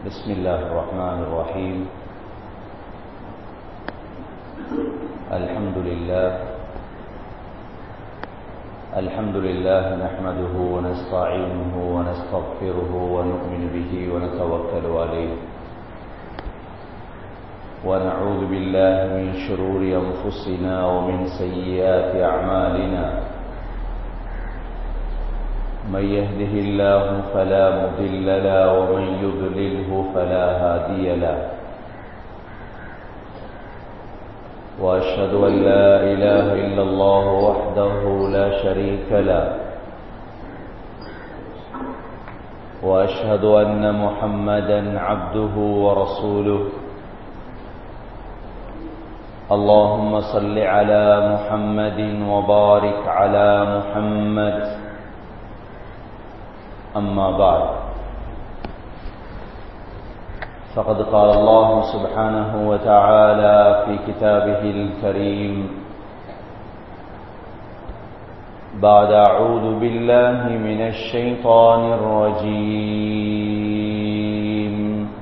بسم الله الرحمن الرحيم الحمد لله الحمد لله نحمده ونستعينه ونستغفره ونؤمن به ونتوكل عليه ونعوذ بالله من شرور أنفسنا ومن سيئات أعمالنا من يهده الله فلا مضل له ومن يضلله فلا هادي له واشهد ان لا اله الا الله وحده لا شريك له واشهد ان محمدا عبده ورسوله اللهم صل على محمد وبارك على محمد أما بعد فقد قال الله سبحانه وتعالى في كتابه الكريم بعد أعوذ بالله من الشيطان الرجيم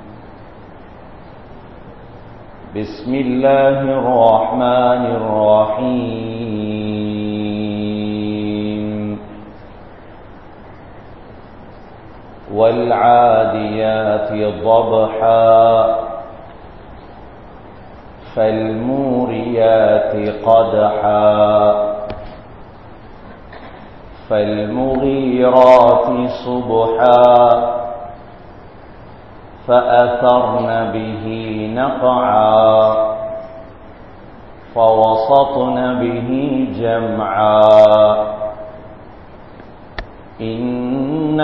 بسم الله الرحمن الرحيم والعاديات ضبحا فالموريات قدحا فالمغيرات صبحا فأثرن به نقعا فوسطن به جمعا إن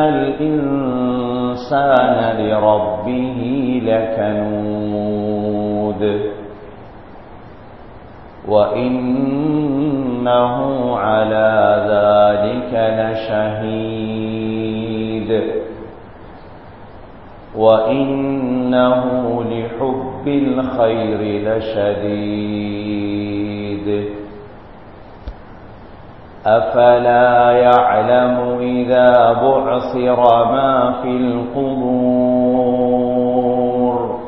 الإنسان لربه لكنود وإنه على ذلك لشهيد وإنه لحب الخير لشديد أفلا يعلم إذا بعثر ما في القبور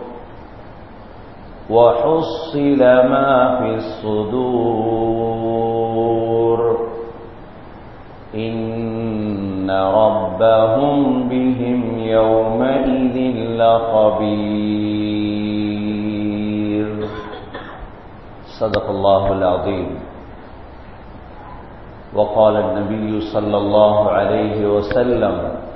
وحصل ما في الصدور إن ربهم بهم يومئذ لخبير صدق الله العظيم وقال النبي صلى الله عليه وسلم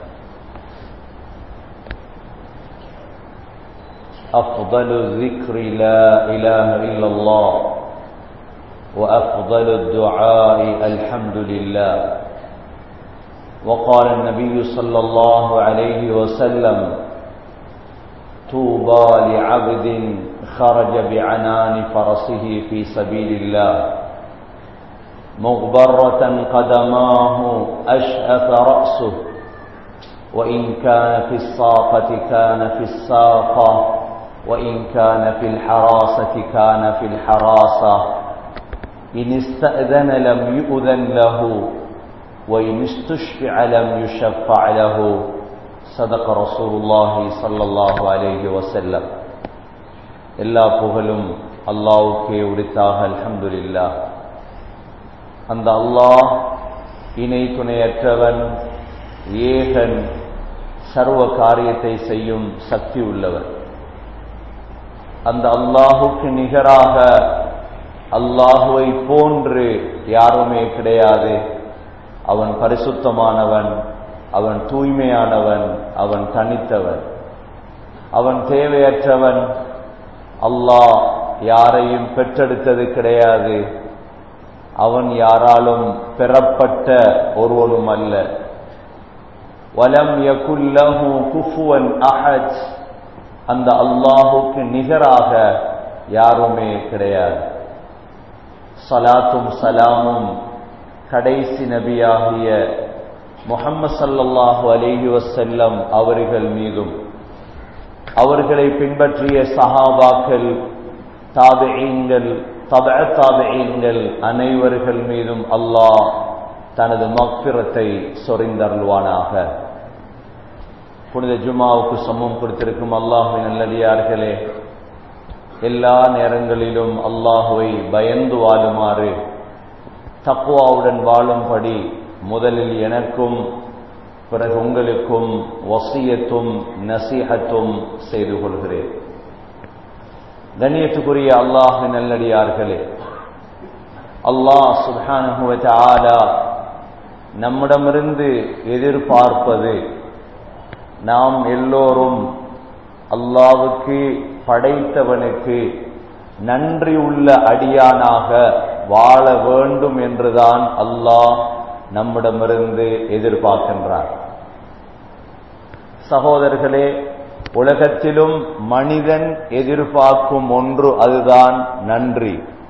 أفضل الذكر لا إله إلا الله وأفضل الدعاء الحمد لله وقال النبي صلى الله عليه وسلم طوبى لعبد خرج بعنان فرسه في سبيل الله مغبرة قدماه أشأف رأسه وإن كان في الصاقة كان في الساقة وإن كان في الحراسة كان في الحراسة إن استأذن لم يؤذن له وإن استشفع لم يشفع له صدق رسول الله صلى الله عليه وسلم எல்லா புகழும் அல்லாவுக்கே உரித்தாக அல்ஹம்துலில்லாஹ் அந்த அல்லாஹ் இணை துணையற்றவன் ஏகன் சர்வ காரியத்தை செய்யும் சக்தி உள்ளவர் அந்த அல்லாஹுக்கு நிகராக அல்லாஹுவை போன்று யாருமே கிடையாது அவன் பரிசுத்தமானவன் அவன் தூய்மையானவன் அவன் தனித்தவன் அவன் தேவையற்றவன் அல்லாஹ் யாரையும் பெற்றெடுத்தது கிடையாது அவன் யாராலும் பெறப்பட்ட ஒருவனும் அல்ல வலம் யகுல்லஹு குஃபுவன் அஹத் அந்த அல்லாஹுக்கு நிகராக யாருமே கிடையாது சலாத்தும் சலாமும் கடைசி நபியாகிய முகம்மது சல்லல்லாஹு அலைஹி வசல்லம் அவர்கள் மீதும் அவர்களை பின்பற்றிய சஹாபாக்கள் தாபியங்கள் தப தாபியங்கள் அனைவர்கள் மீதும் அல்லாஹ் தனது மக்பிரத்தை சொரிந்தருள்வானாக புனித ஜுமாவுக்கு சமம் கொடுத்திருக்கும் அல்லாஹுவின் நல்லடியார்களே எல்லா நேரங்களிலும் அல்லாஹுவை பயந்து வாழுமாறு தக்குவாவுடன் வாழும்படி முதலில் எனக்கும் பிறகு உங்களுக்கும் வசியத்தும் நசீகத்தும் செய்து கொள்கிறேன் கண்ணியத்துக்குரிய அல்லாஹு நல்லடியார்களே அல்லாஹ் சுபானுவத்த ஆலா நம்மிடமிருந்து எதிர்பார்ப்பது நாம் எல்லோரும் அல்லாவுக்கு படைத்தவனுக்கு நன்றி உள்ள அடியானாக வாழ வேண்டும் என்றுதான் அல்லாஹ் நம்மிடமிருந்து எதிர்பார்க்கின்றார் சகோதரர்களே உலகத்திலும் மனிதன் எதிர்பார்க்கும் ஒன்று அதுதான் நன்றி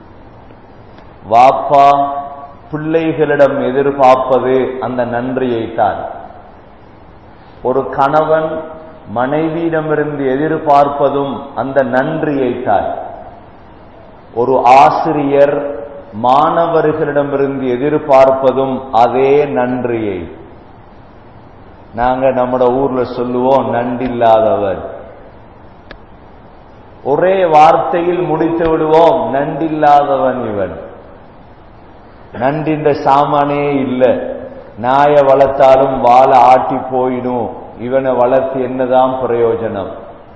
வாப்பா பிள்ளைகளிடம் எதிர்பார்ப்பது அந்த நன்றியைத்தான் ஒரு கணவன் மனைவியிடமிருந்து எதிர்பார்ப்பதும் அந்த நன்றியைத்தான் ஒரு ஆசிரியர் மாணவர்களிடமிருந்து எதிர்பார்ப்பதும் அதே நன்றியை நாங்க நம்மட ஊர்ல சொல்லுவோம் நண்டில்லாதவர் ஒரே வார்த்தையில் முடித்து விடுவோம் நண்டில்லாதவன் இவன் நண்டின்ற சாமானே இல்லை நாய வளர்த்தாலும் வாழ ஆட்டி போயிடும் இவனை வளர்த்து என்னதான் பிரயோஜனம்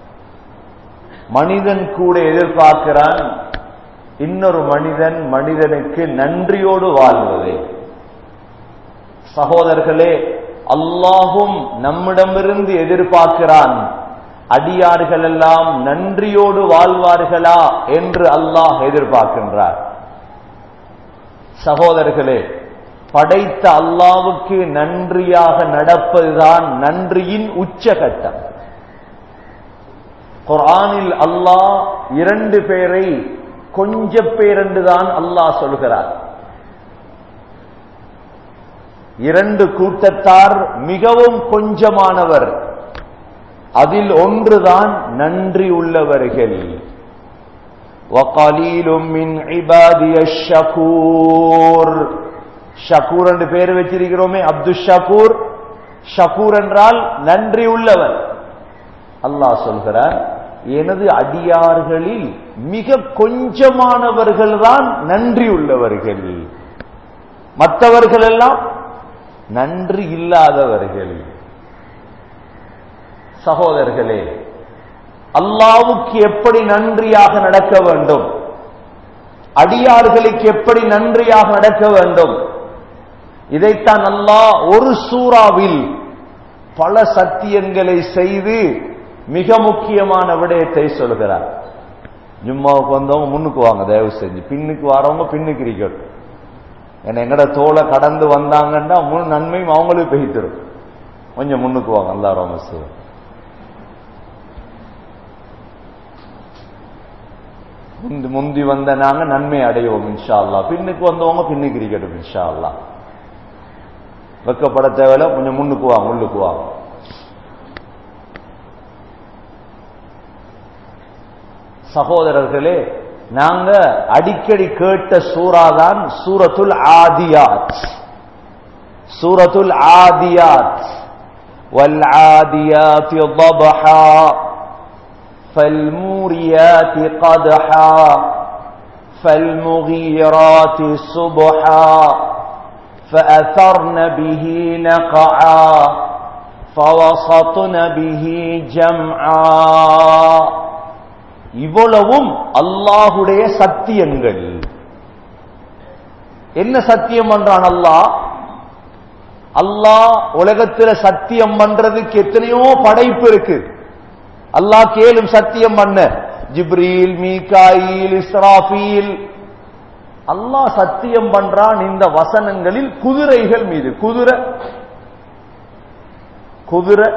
மனிதன் கூட எதிர்பார்க்கிறான் இன்னொரு மனிதன் மனிதனுக்கு நன்றியோடு வாழ்வதே சகோதரர்களே அல்லாஹும் நம்மிடமிருந்து எதிர்பார்க்கிறான் அடியார்கள் எல்லாம் நன்றியோடு வாழ்வார்களா என்று அல்லாஹ் எதிர்பார்க்கின்றார் சகோதரர்களே படைத்த அல்லாவுக்கு நன்றியாக நடப்பதுதான் நன்றியின் உச்சகட்டம் குரானில் அல்லாஹ் இரண்டு பேரை கொஞ்ச பேரென்று தான் அல்லாஹ் சொல்கிறார் இரண்டு கூட்டத்தார் மிகவும் கொஞ்சமானவர் அதில் ஒன்றுதான் நன்றி உள்ளவர்கள் وَقَلِيلٌ مِّنْ عِبَادِيَ الشَّكُورُ ஷக்கூர் என்று பேர் வச்சிருக்கிறோமே அப்து ஷக்கூர் ஷக்கூர் என்றால் நன்றி உள்ளவர் அல்லாஹ் சொல்கிறார் எனது அடியார்களில் மிக கொஞ்சமானவர்கள் தான் நன்றி உள்ளவர்கள் மற்றவர்கள் எல்லாம் நன்றி இல்லாதவர்கள் சகோதரர்களே அல்லாவுக்கு எப்படி நன்றியாக நடக்க வேண்டும் அடியார்களுக்கு எப்படி நன்றியாக நடக்க வேண்டும் இதைத்தான் அல்லாஹ் ஒரு சூறாவில் பல சத்தியங்களை செய்து மிக முக்கியமான விடயத்தை சொல்கிறார் ஜும்மாவுக்கு வந்தவங்க முன்னுக்கு வாங்க தயவு செஞ்சு பின்னுக்கு வரவங்க பின்னுக்கு இருக்கட்டும் ஏன்னா எங்கட தோலை கடந்து வந்தாங்கன்னா முழு நன்மையும் அவங்களுக்கு பெய்த்திரும் கொஞ்சம் முன்னுக்கு வாங்க அல்லா ரோமசு முந்தி முந்தி வந்த நாங்க நன்மை அடைவோம் இன்ஷா அல்லா பின்னுக்கு வந்தவங்க பின்னுக்கு இருக்கட்டும் இன்ஷா அல்லா வெக்கப்பட தேவையில்ல கொஞ்சம் முன்னுக்கு வா முள்ளுக்கு வா சகோதரர்களே நாங்க அடிக்கடி கேட்ட சூறாதான் சூரத்துல் ஆதியாத் சூரத்துல் ஆதியாத் والعاديات ضبحا فالموريات قدحا فالمغيرات صبحا فأثرن به نقعا فوسطن به جمعا இவ்வளவும் அல்லாஹுடைய சத்தியங்கள் என்ன சத்தியம் பண்றான் அல்லாஹ் அல்லாஹ் உலகத்துல சத்தியம் பண்றதுக்கு எத்தனையோ படைப்பு இருக்கு அல்லாஹ் கேளும் சத்தியம் பண்ண ஜிப்ரீல் மீகாயில் இஸ்ராஃபீல் அல்லாஹ் சத்தியம் பண்றான் இந்த வசனங்களில் குதிரைகள் மீது குதிரை குதிரை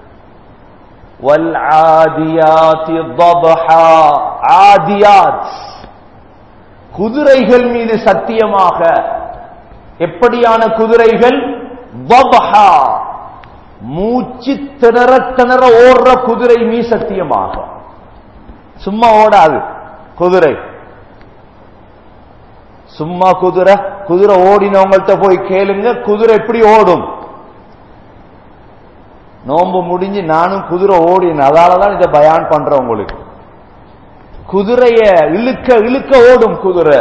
வல்ஆதியாத் ضبحا ஆதியாத் குதிரைகள் மீது சத்தியமாக எப்படியான குதிரைகள் ضبحا மூச்சு திணற திணற ஓடுற குதிரை மீ சத்தியமாக சும்மா ஓடாது குதிரை சும்மா குதிரை குதிரை ஓடினவங்கள்ட்ட போய் கேளுங்க குதிரை எப்படி ஓடும் நோன்பு முடிஞ்சு நானும் குதிரை ஓடினேன் அதாலதான் இதை பயான் பண்றேன் உங்களுக்கு குதிரைய இழுக்க இழுக்க ஓடும் குதிரை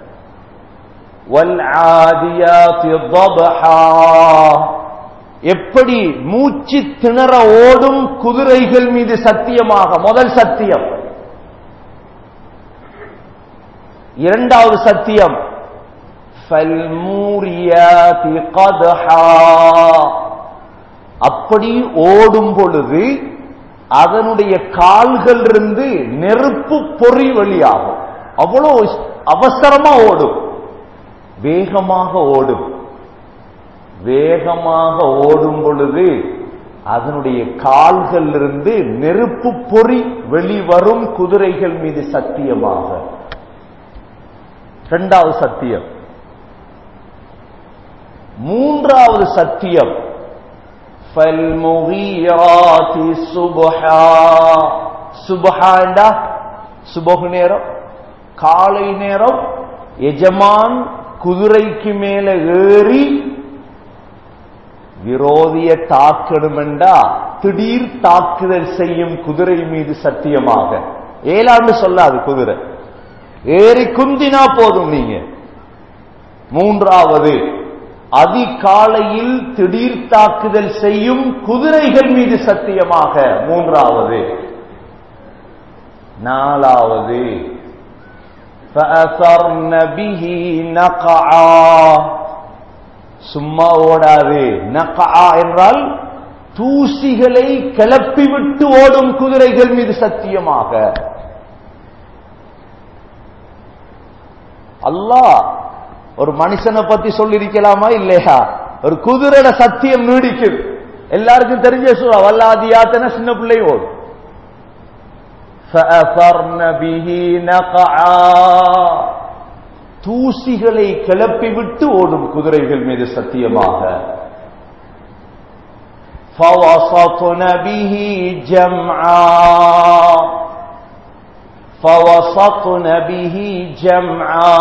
وَالْعَادِيَاتِ ضَبْحًا எப்படி மூச்சு திணற ஓடும் குதிரைகள் மீது சத்தியமாக முதல் சத்தியம் இரண்டாவது சத்தியம் فَالْمُورِيَاتِ قَدْحًا அப்படி ஓடும் பொழுது அதனுடைய கால்கள் இருந்து நெருப்பு பொறி வெளியாகும் அவ்வளோ அவசரமா ஓடும் வேகமாக ஓடும் வேகமாக ஓடும் பொழுது அதனுடைய கால்கள் இருந்து நெருப்பு பொறி வெளிவரும் குதிரைகள் மீது சத்தியமாக இரண்டாவது சத்தியம் மூன்றாவது சத்தியம் فَالْمُغِيرَاتِ சுபஹா சுபஹாண்டா சுபகு நேரம் காலை நேரம் எஜமான் குதிரைக்கு மேல ஏறி விரோதிய தாக்கணுமெண்டா திடீர் தாக்குதல் செய்யும் குதிரை மீது சத்தியமாக ஏழாண்டு சொல்லாது குதிரை ஏறி குந்தினா போதும் நீங்க மூன்றாவது அதிகாலையில் திடீர் தாக்குதல் செய்யும் குதிரைகள் மீது சத்தியமாக மூன்றாவது நாலாவது فأثرن به نقعا சும்மா ஓடாது நகா என்றால் தூசிகளை கிளப்பிவிட்டு ஓடும் குதிரைகள் மீது சத்தியமாக அல்லாஹ் ஒரு மனுஷனை பத்தி சொல்லிருக்கலாமா இல்லையா ஒரு குதிரையோட சத்தியம் நீடிக்குது எல்லாருக்கும் தெரிஞ்ச சொல்ல வல்லாதியாத்தன சின்ன பிள்ளை ஓடும் فأثرن به نقعا தூசிகளை கிளப்பிவிட்டு ஓடும் குதிரைகள் மீது சத்தியமாக فوسطن به جمعا فوسطن به جمعا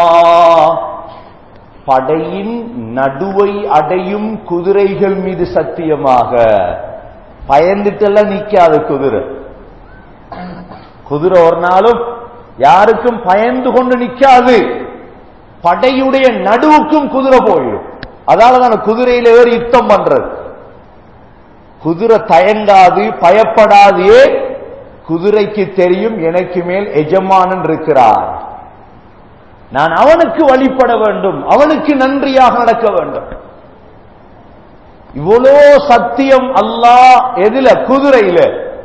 படையின் நடுவை அடையும் குதிரைகள் மீது சத்தியமாக பயந்துட்டெல்லாம் நிக்காது குதிரை குதிரை ஒரு நாளும் யாருக்கும் பயந்து கொண்டு நிக்காது படையுடைய நடுவுக்கும் குதிரை போயிடும் அதாலதான் குதிரையில ஏறி யுத்தம் பண்றது குதிரை தயங்காது பயப்படாது குதிரைக்கு தெரியும் எனக்கு மேல் எஜமானன் இருக்கிறார் நான் அவனுக்கு வழிபட வேண்டும் அவனுக்கு நன்றியாக நடக்க வேண்டும் இவ்வளோ சத்தியம் அல்லாஹ் எதுல குதிரையில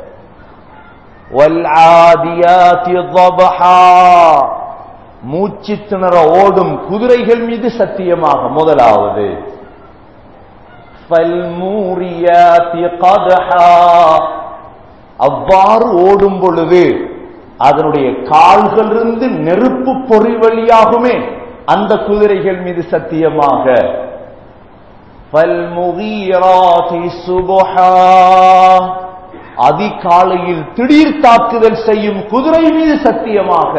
வல்ஆதியாதி ضبحا மூச்சு திணற ஓடும் குதிரைகள் மீது சத்தியமாக முதலாவது ஃபல்மூரியாதி قدحا அவ்வாறு ஓடும் பொழுது அதனுடைய கால்களிலிருந்து நெருப்பு பொறி வழியாகுமே அந்த குதிரைகள் மீது சத்தியமாக ஃபல்முகீராதி சுபஹா அதிகாலையில் திடீர் தாக்குதல் செய்யும் குதிரை மீது சத்தியமாக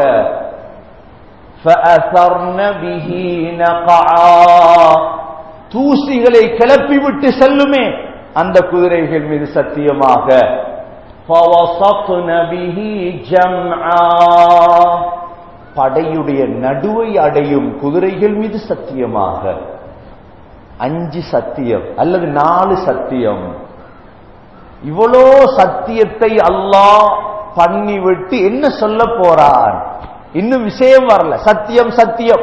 فأثرن به نقعا தூசிகளை கிளப்பிவிட்டு செல்லுமே அந்த குதிரைகள் மீது சத்தியமாக فوسطن به جمعا படையுடைய நடுவை அடையும் குதிரைகள் மீது சத்தியமாக அஞ்சு சத்தியம் அல்லது நாலு சத்தியம் இவ்வளோ சத்தியத்தை அல்லாஹ் பண்ணிவிட்டு என்ன சொல்ல போறான் இன்னும் விஷயம் வரல சத்தியம் சத்தியம்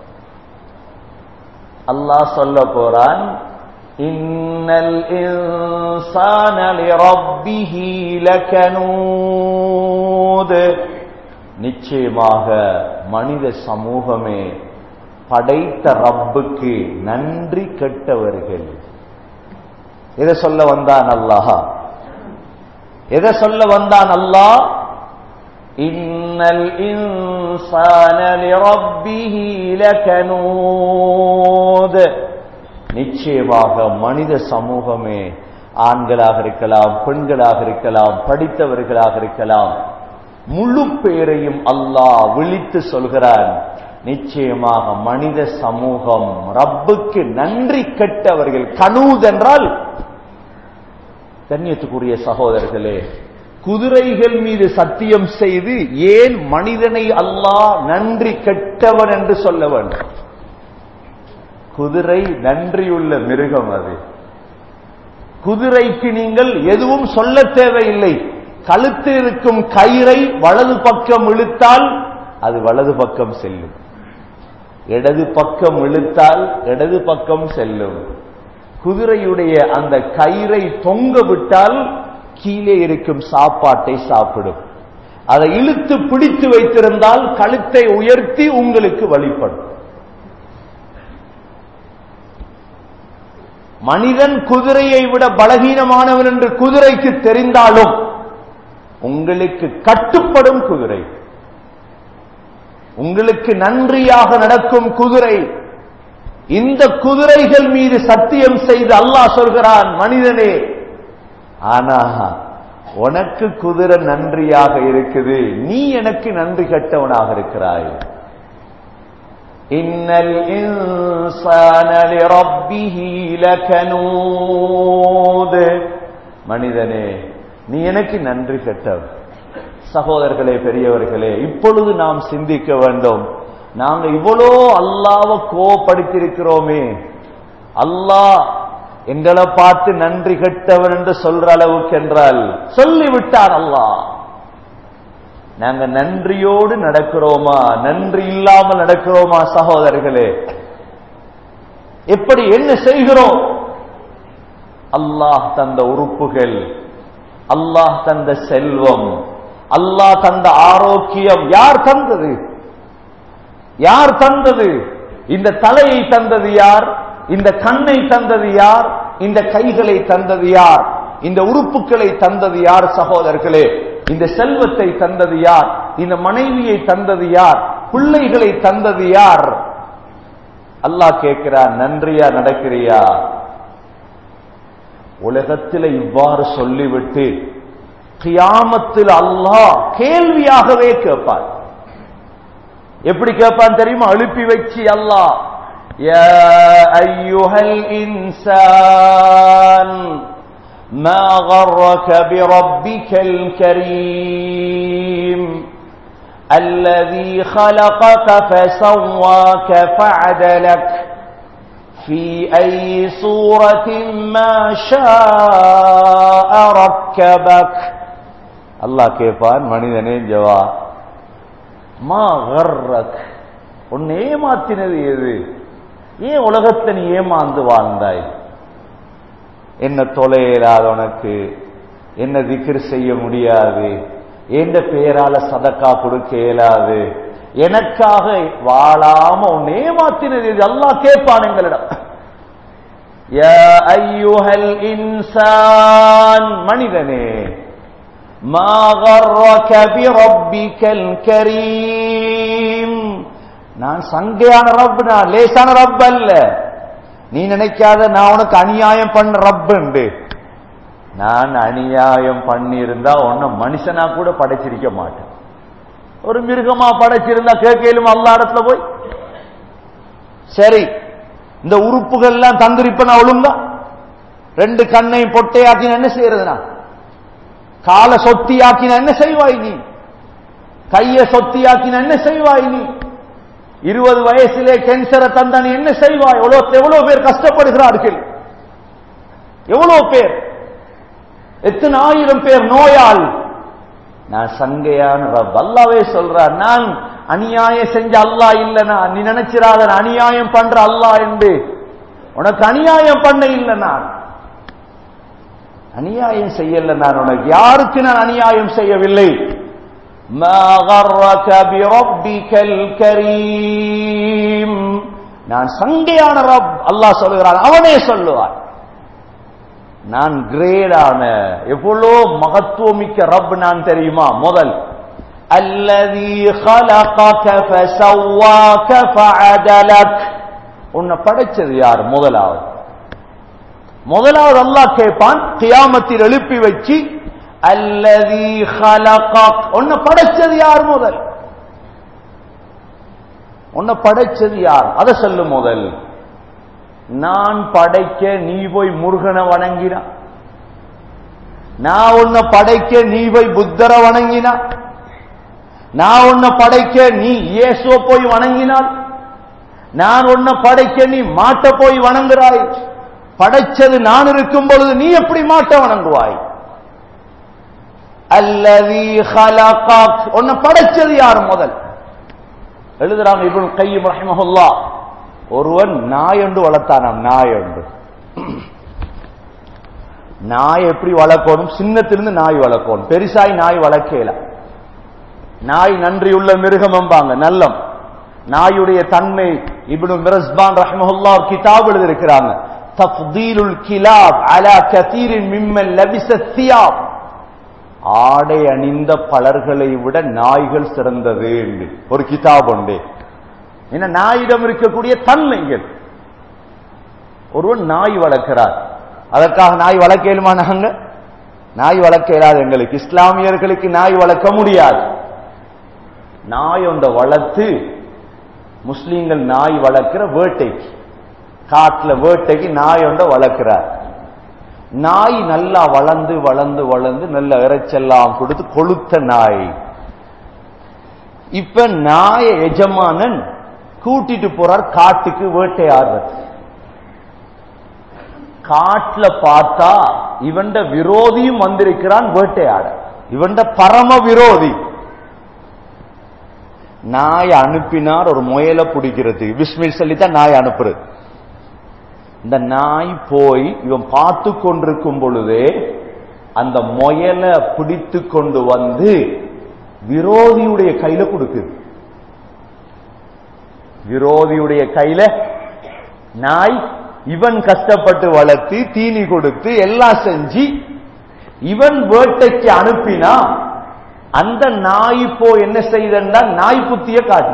அல்லாஹ் சொல்ல போறான் இன்னல் இன்சான லிரப்பிஹி லகனூத் நிச்சயமாக மனித சமூகமே படைத்த ரப்புக்கு நன்றி கெட்டவர்கள் எதை சொல்ல வந்தான் அல்லாஹ் எதை சொல்ல வந்தான் அல்லாஹ் இன்னல் இன்சான லிரப்பிஹி லகனூத் நிச்சயமாக மனித சமூகமே ஆண்களாக இருக்கலாம் பெண்களாக இருக்கலாம் படித்தவர்களாக இருக்கலாம் முழு பேரையும் அல்லாஹ் விழித்து சொல்கிறான் நிச்சயமாக மனித சமூகம் ரப்புக்கு நன்றி கெட்டவர்கள் கனூத் என்றால் கண்ணியத்துக்குரிய சகோதரர்களே குதிரைகள் மீது சத்தியம் செய்து ஏன் மனிதனை அல்லாஹ் நன்றி கெட்டவன் என்று சொல்ல வேண்டும் குதிரை நன்றியுள்ள மிருகம் அது குதிரைக்கு நீங்கள் எதுவும் சொல்ல தேவையில்லை கழுத்தில் இருக்கும் கயிறை வலது பக்கம் இழுத்தால் அது வலது பக்கம் செல்லும் இடது பக்கம் இழுத்தால் இடது பக்கம் செல்லும் குதிரையுடைய அந்த கயிறை தொங்க விட்டால் கீழே இருக்கும் சாப்பாட்டை சாப்பிடும் அதை இழுத்து பிடித்து வைத்திருந்தால் கழுத்தை உயர்த்தி உங்களுக்கு வழிபடும் மனிதன் குதிரையை விட பலகீனமானவன் என்று குதிரைக்கு தெரிந்தாலும் உங்களுக்கு கட்டுப்படும் குதிரை உங்களுக்கு நன்றியாக நடக்கும் குதிரை இந்த குதிரைகள் மீது சத்தியம் செய்து அல்லாஹ் சொல்கிறான் மனிதனே ஆனா உனக்கு குதிரை நன்றியாக இருக்குது நீ எனக்கு நன்றி கட்டவனாக இருக்கிறாய் இன்னல் இன்சான லிரப்பிஹி லகனூத் மனிதனே நீ எனக்கு நன்றி கெட்டவன் சகோதரர்களே பெரியவர்களே இப்பொழுது நாம் சிந்திக்க வேண்டும் நாங்க இவ்வளோ அல்லாவை கோபப்படுத்தியிருக்கிறோமே அல்லாஹ் எங்களை பார்த்து நன்றி கெட்டவன் என்று சொல்ற அளவுக்கு என்றால் சொல்லிவிட்டார் அல்லாஹ் நாங்க நன்றியோடு நடக்கிறோமா நன்றி இல்லாமல் நடக்கிறோமா சகோதரர்களே எப்படி என்ன செய்கிறோம் அல்லாஹ் தந்த உறுப்புகள் அல்லாஹ் தந்த செல்வம் அல்லாஹ் தந்த ஆரோக்கியம் யார் தந்தது யார் தந்தது இந்த தலையை தந்தது யார் இந்த கண்ணை தந்தது யார் இந்த கைகளை தந்தது யார் இந்த உறுப்புகளை தந்தது யார் சகோதரர்களே இந்த செல்வத்தை தந்தது யார் இந்த மனைவியை தந்தது யார் பிள்ளைகளை தந்தது யார் அல்லாஹ் கேட்கிறார் நன்றியா நடக்கிறியா உலகத்தில் இவ்வாறு சொல்லிவிட்டு கியாமத்தில் அல்லாஹ் கேள்வியாகவே கேட்பார் எப்படி கேட்பான் தெரியுமா எழுப்பி வச்சு அல்லாஹ் يا أيها الإنسان ما غرك بربك الكريم الذي خلقك فسواك فعدلك في أي صورة ما شاء ركبك الله كيفان மனிதனே ஜவா மா கர்ரக் உன்னை ஏமாத்தினது எது ஏன் உலகத்தை நீ ஏமாந்து வாழ்ந்தாய் என்ன தொலை இயலாத உனக்கு என்ன திக்ர் செய்ய முடியாது எந்த பெயரால சதக்கா கொடுக்க இயலாது எனக்காக வாழாம உன்னை ஏமாத்தினது இது அல்லாஹ் கேட்பான் எங்களிடம் யா ஐயுஹல் இன்சான் மனிதனே ما غرك بربك الكريم நான் சங்கையான ரப் நான் லேசான ரப் அல்ல நீ நினைக்காத நான் உனக்கு அநியாயம் பண்ண ரப் உண்டு நான் அநியாயம் பண்ணியிருந்தா உன்னை மனுஷனா கூட படைச்சிருக்க மாட்டேன் ஒரு மிருகமா படைச்சிருந்தா கேட்கலும் அல்லா இடத்துல போய் சரி இந்த உறுப்புகள் எல்லாம் தந்திருப்பன ஒழுங்கா ரெண்டு கண்ணையும் பொட்டையாக்கி என்ன செய்யறதுனா கால சொத்தியாக்கின என்ன செய்வாய் நீ கைய சொத்தியாக்கின என்ன செய்வாய் நீ இருபது வயசிலே கேன்சரை தந்தா நீ என்ன செய்வாய் எவ்வளவு எவ்வளவு பேர் கஷ்டப்படுகிறார்கள் எவ்வளவு பேர் எத்தனை ஆயிரம் பேர் நோயால் நான் சங்கையான ரப் அல்லாவே சொல்றார் நான் அநியாயம் செஞ்ச அல்லாஹ் இல்லனா நீ நினைச்சிராத அநியாயம் பண்ற அல்லாஹ் என்று உனக்கு அநியாயம் பண்ண இல்லை நான் அநியாயம் செய்யல நான் உனக்கு யாருக்கு நான் அநியாயம் செய்யவில்லை ما غرك بربك الكريم நான் சங்கையான ரப் அல்லாஹ் சொல்லுகிறான் அவனே சொல்லுவான் நான் கிரேடான எவ்வளோ மகத்துவமிக்க ரப் நான் தெரியுமா முதல் الذي خلقك فسواك فعدلك உன்னை படைச்சது யார் முதலாவது முதலாவது அல்லாஹ் கேட்பான் கியாமத்தில் எழுப்பி வச்சு அல்லதி ஹலகக் உன்னை படைச்சது யார் முதல் உன்னை படைச்சது யார் அதை சொல்லு முதல் நான் படைக்க நீ போய் முருகனை வணங்கினா நான் உன்னை படைக்க நீ போய் புத்தரை வணங்கினா நான் உன்னை படைக்க நீ இயேசுவ போய் வணங்கினால் நான் உன்னை படைக்க நீ மாட்ட போய் வணங்குறாய் படைச்சது நான் இருக்கும் பொழுது நீ எப்படி மாட்ட வணங்குவாய் அல்லதி ஹலகாக் உன்னை படைச்சது யார் முதல் எழுதுறாங்க இப்னு கையும் ரஹிமஹுல்லா ஒருவன் நாயண்டு வளர்த்தானாம் நாயண்டு நாய் எப்படி வளர்க்கணும் சின்னத்திலிருந்து நாய் வளர்க்கணும் பெருசாய் நாய் வளர்க்கல நாய் நன்றியுள்ள மிருகம் என்பாங்க நல்லம் நாயுடைய தன்மை இப்னு மிரஸ்பான் ரஹ்மஹுல்லா ஒரு கிதாப் எழுதியிருக்கிறாங்க தஃதீலுல் கிலாப் அலா கதீரின் மிம்மன் லபிச தியாப் ஆடை அணிந்த பலர்களை விட நாய்கள் சிறந்தது என்று ஒரு கிதாப் உண்டு என்ன நாயிடம் இருக்கக்கூடிய தன்மைகள் ஒருவன் நாய் வளர்க்கிறார் அதற்காக நாய் வளர்க்க இயலுமா நாங்க நாய் வளர்க்க இயலாது எங்களுக்கு இஸ்லாமியர்களுக்கு நாய் வளர்க்க முடியாது நாய் ஒன்றை வளர்த்து முஸ்லீம்கள் நாய் வளர்க்கிற வேட்டைக்கு காட்டுல வேட்டைக்கு நாய் ஒன்றை வளர்க்கிறார் நாய் நல்லா வளர்ந்து வளர்ந்து வளர்ந்து நல்ல இறைச்செல்லாம் கொடுத்து கொளுத்த நாய் இப்ப நாய எஜமானன் கூட்டிட்டு போறார் காட்டுக்கு வேட்டையாடுறது காட்டுல பார்த்தா இவண்ட விரோதியும் வந்திருக்கிறான் வேட்டையாட இவண்ட பரம விரோதி நாய் அனுப்பினார் ஒரு முயலை பிடிக்கிறதுக்கு பிஸ்மில் சொல்லித்தான் நாய் அனுப்புறது இந்த நாய் போய் இவன் பார்த்து கொண்டிருக்கும் பொழுதே அந்த முயலை பிடித்து கொண்டு வந்து விரோதியுடைய கையில கொடுக்குது விரோதியுடைய கையில நாய் இவன் கஷ்டப்பட்டு வளர்த்து தீனி கொடுத்து எல்லாம் செஞ்சு இவன் வேட்டைக்கு அனுப்பினா அந்த நாய் போ என்ன செய்தா நாய் புத்திய காட்டு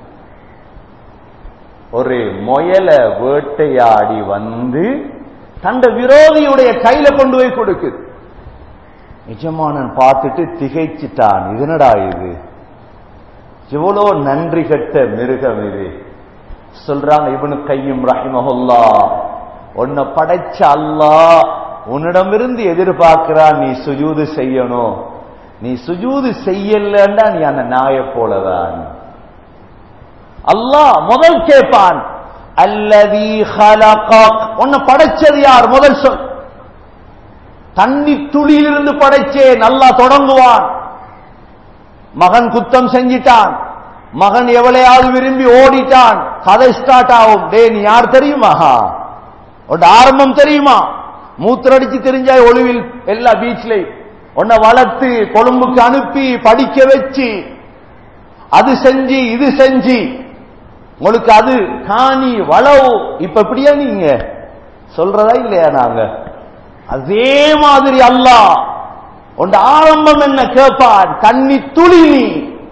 ஒரு முயல வேட்டையாடி வந்து தந்த விரோதியுடைய கையில கொண்டு போய் கொடுக்குது எஜமானன் பார்த்துட்டு திகைச்சிட்டான் இதனடா இது எவ்வளோ நன்றி கட்ட மிருகம் இது சொல்றாங்க இவனு கையும் ரஹிமஹுல்லா உன்னை படைச்ச அல்லாஹ் உன்னிடமிருந்து எதிர்பார்க்கிறான் நீ சுஜூது செய்யணும் நீ சுஜூது செய்யலன்னா நீ அந்த நாயை போலதான் அல்லாஹ் முதல் கேட்பான் அல்லதி ஹலகாக் உன்னை படைச்சது யார் முதல் சொல் தண்ணி துளியிலிருந்து படைச்சே நல்லா தொடங்குவான் மகன் குத்தம் செஞ்சிட்டான் மகன் எவளையாவது விரும்பி ஓடிட்டான் கதை ஸ்டார்ட் ஆகும் டே நீ யார் தெரியுமா உன் ஆரம்பம் தெரியுமா மூத்திரடிச்சு தெரிஞ்சாய் ஒளிவில் எல்லா பீச்லையும் உன்னை வளர்த்து கொழும்புக்கு அனுப்பி படிக்க வச்சு அது செஞ்சு இது செஞ்சு உங்களுக்கு அது காணி வளவு இப்ப எப்படியா நீங்க சொல்றதா இல்லையா நாங்க அதே மாதிரி அல்லாஹ் உன் ஆரம்பம் என்ன கேட்பான் கண்ணி துளி நீ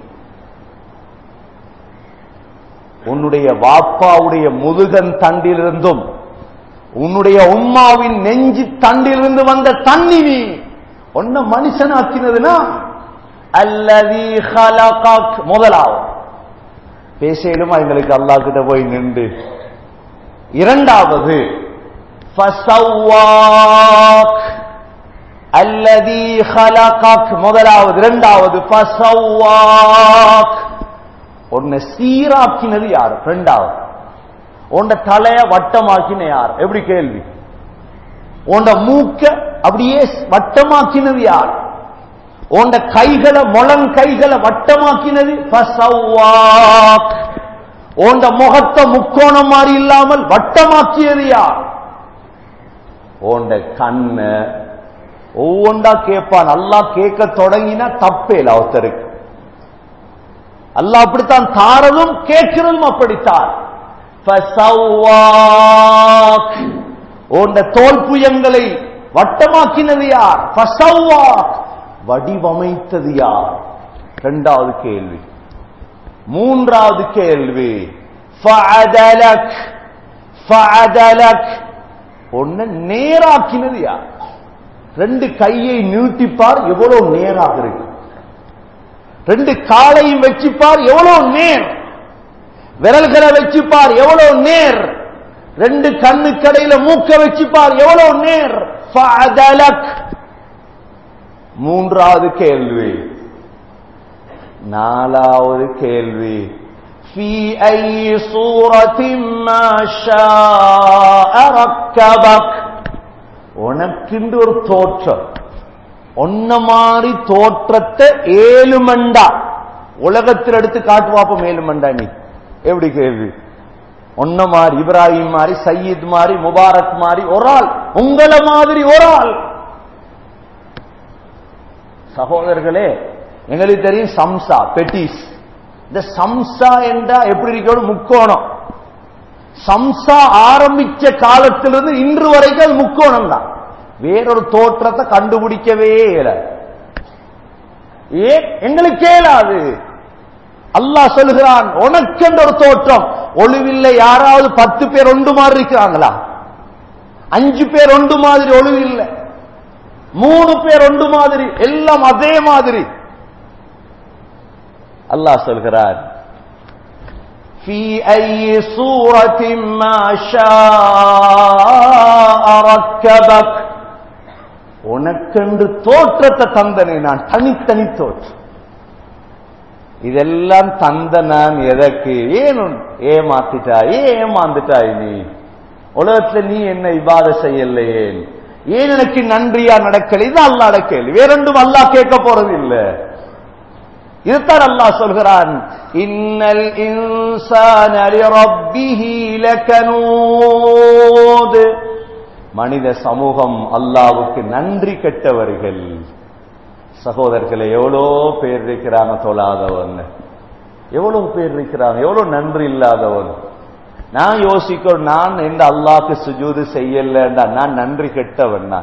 உன்னுடைய வாப்பாவுடைய முதுகன் தண்டிலிருந்தும் உன்னுடைய உம்மாவின் நெஞ்சு தண்டிலிருந்து வந்த தண்ணி நீ ஒன்ன மனுஷனாக்கினதுனா அல்லதி ஹலகாக் முதலாவது பேசலுமா எங்களுக்கு அல்லாஹ் கிட்ட போய் நின்று இரண்டாவது ஃபசவ்வாக் அல்லதி ஹலகாக் முதலாவது இரண்டாவது ஃபசவ்வாக் உன்னை சீராக்கினது யார் ரெண்டாவது உன்ட தலைய வட்டமாக்கின யார் எப்படி கேள்வி உன்ட மூக்க அப்படியே வட்டமாக்கினது யார் உன்ட கைகளை முழங் கைகளை வட்டமாக்கினது ஃபசவ்வாக் உன்ட முகத்தை முக்கோணம் மாதிரி இல்லாமல் வட்டமாக்கியது யார் உன்ட கண்ண ஒவ்வொன்றா கேட்பான் அல்லாஹ் கேட்க தொடங்கினா தப்பேல ஒருத்தருக்கு அல்லாஹ் அப்படித்தான் தாரதும் கேட்கிறதும் அப்படித்தான் ஃபசவ்வாக் உன்ட தோல் புயங்களை வட்டமாக்கினது யார் ஃபசவ்வாக் வடிவமைத்தது யார் இரண்டாவது கேள்வி மூன்றாவது கேள்வி ஃபஅதலக் ஃபஅதலக் ஒன்னு நேராக்கினது யார் ரெண்டு கையை நீட்டிப்பார் எவ்வளவு நேராக இருக்கு ரெண்டு காலையும் வச்சுப்பார் எவ்வளவு நேர் விரல்களை வச்சுப்பார் எவ்வளவு நேர் ரெண்டு கண்ணு கடையில மூக்க வச்சுப்பார் எவ்வளவு நேர் ஃபஅதலக் மூன்றாவது கேள்வி நாலாவது கேள்வி في أي صورة ما شاء ركبك உனக்கென்று ஒரு தோற்றம் ஒன்ன மாதிரி தோற்றத்தை ஏழு மண்டா உலகத்தில் எடுத்து காட்டு பார்ப்போம் ஏழு மண்டா நீ எப்படி கேள்வி ஒன்ன மாதிரி இப்ராஹிம் மாதிரி சையீத் மாதிரி முபாரக் மாதிரி ஒரு ஆள் உங்கள மாதிரி ஒரு ஆள் சகோதரர்களே எங்களுக்கு தெரியும் சம்சா பெட்டிஸ் இந்த சம்சா என்றா எப்படி இருக்கணும் முக்கோணம் சம்சா ஆரம்பிச்ச காலத்திலிருந்து இன்று வரைக்கும் அது முக்கோணம் தான் வேறொரு தோற்றத்தை கண்டுபிடிக்கவே இயல ஏன் எங்களுக்கு இயலாது அல்லாஹ் சொல்லுகிறான் உனக்கென்ற ஒரு தோற்றம் ஒளிவில்லை யாராவது பத்து பேர் ஒன்று மாதிரி இருக்கிறாங்களா அஞ்சு பேர் ஒன்று மாதிரி ஒளிவில்லை மூணு பேர் ஒன்று மாதிரி எல்லாம் அதே மாதிரி அல்லாஹ் சொல்கிறார் في أي صورة ما شاء ركبك உனக்கென்று தோற்றத்தை தந்தனை நான் தனித்தனி தோற்றம் இதெல்லாம் தந்த நான் எதற்கு ஏன் உன் ஏமாத்திட்டாய் ஏன் ஏமாந்துட்டாய் நீ உலகத்துல நீ என்ன இபாத செய்யலையே ஏன் எனக்கு நன்றியா நடக்கல இது அல்லாட கேள்வி வேறொன்றும் அல்லாஹ் கேட்க போறது இல்லை இதுதான் அல்லாஹ் சொல்கிறான் இன்னல் இன்சான லிரப்பிஹி லகனூத் மனித சமூகம் அல்லாவுக்கு நன்றி கெட்டவர்கள் சகோதரர்களே எவ்வளோ பேர் இருக்கிறாங்க தொழாதவன் எவ்வளவு பேர் இருக்கிறாங்க எவ்வளவு நன்றி இல்லாதவன் நான் யோசிக்கிறேன் நான் எந்த அல்லாஹ்க்கு சுஜூது செய்யலண்டா நான் நன்றி கெட்டவன் நான்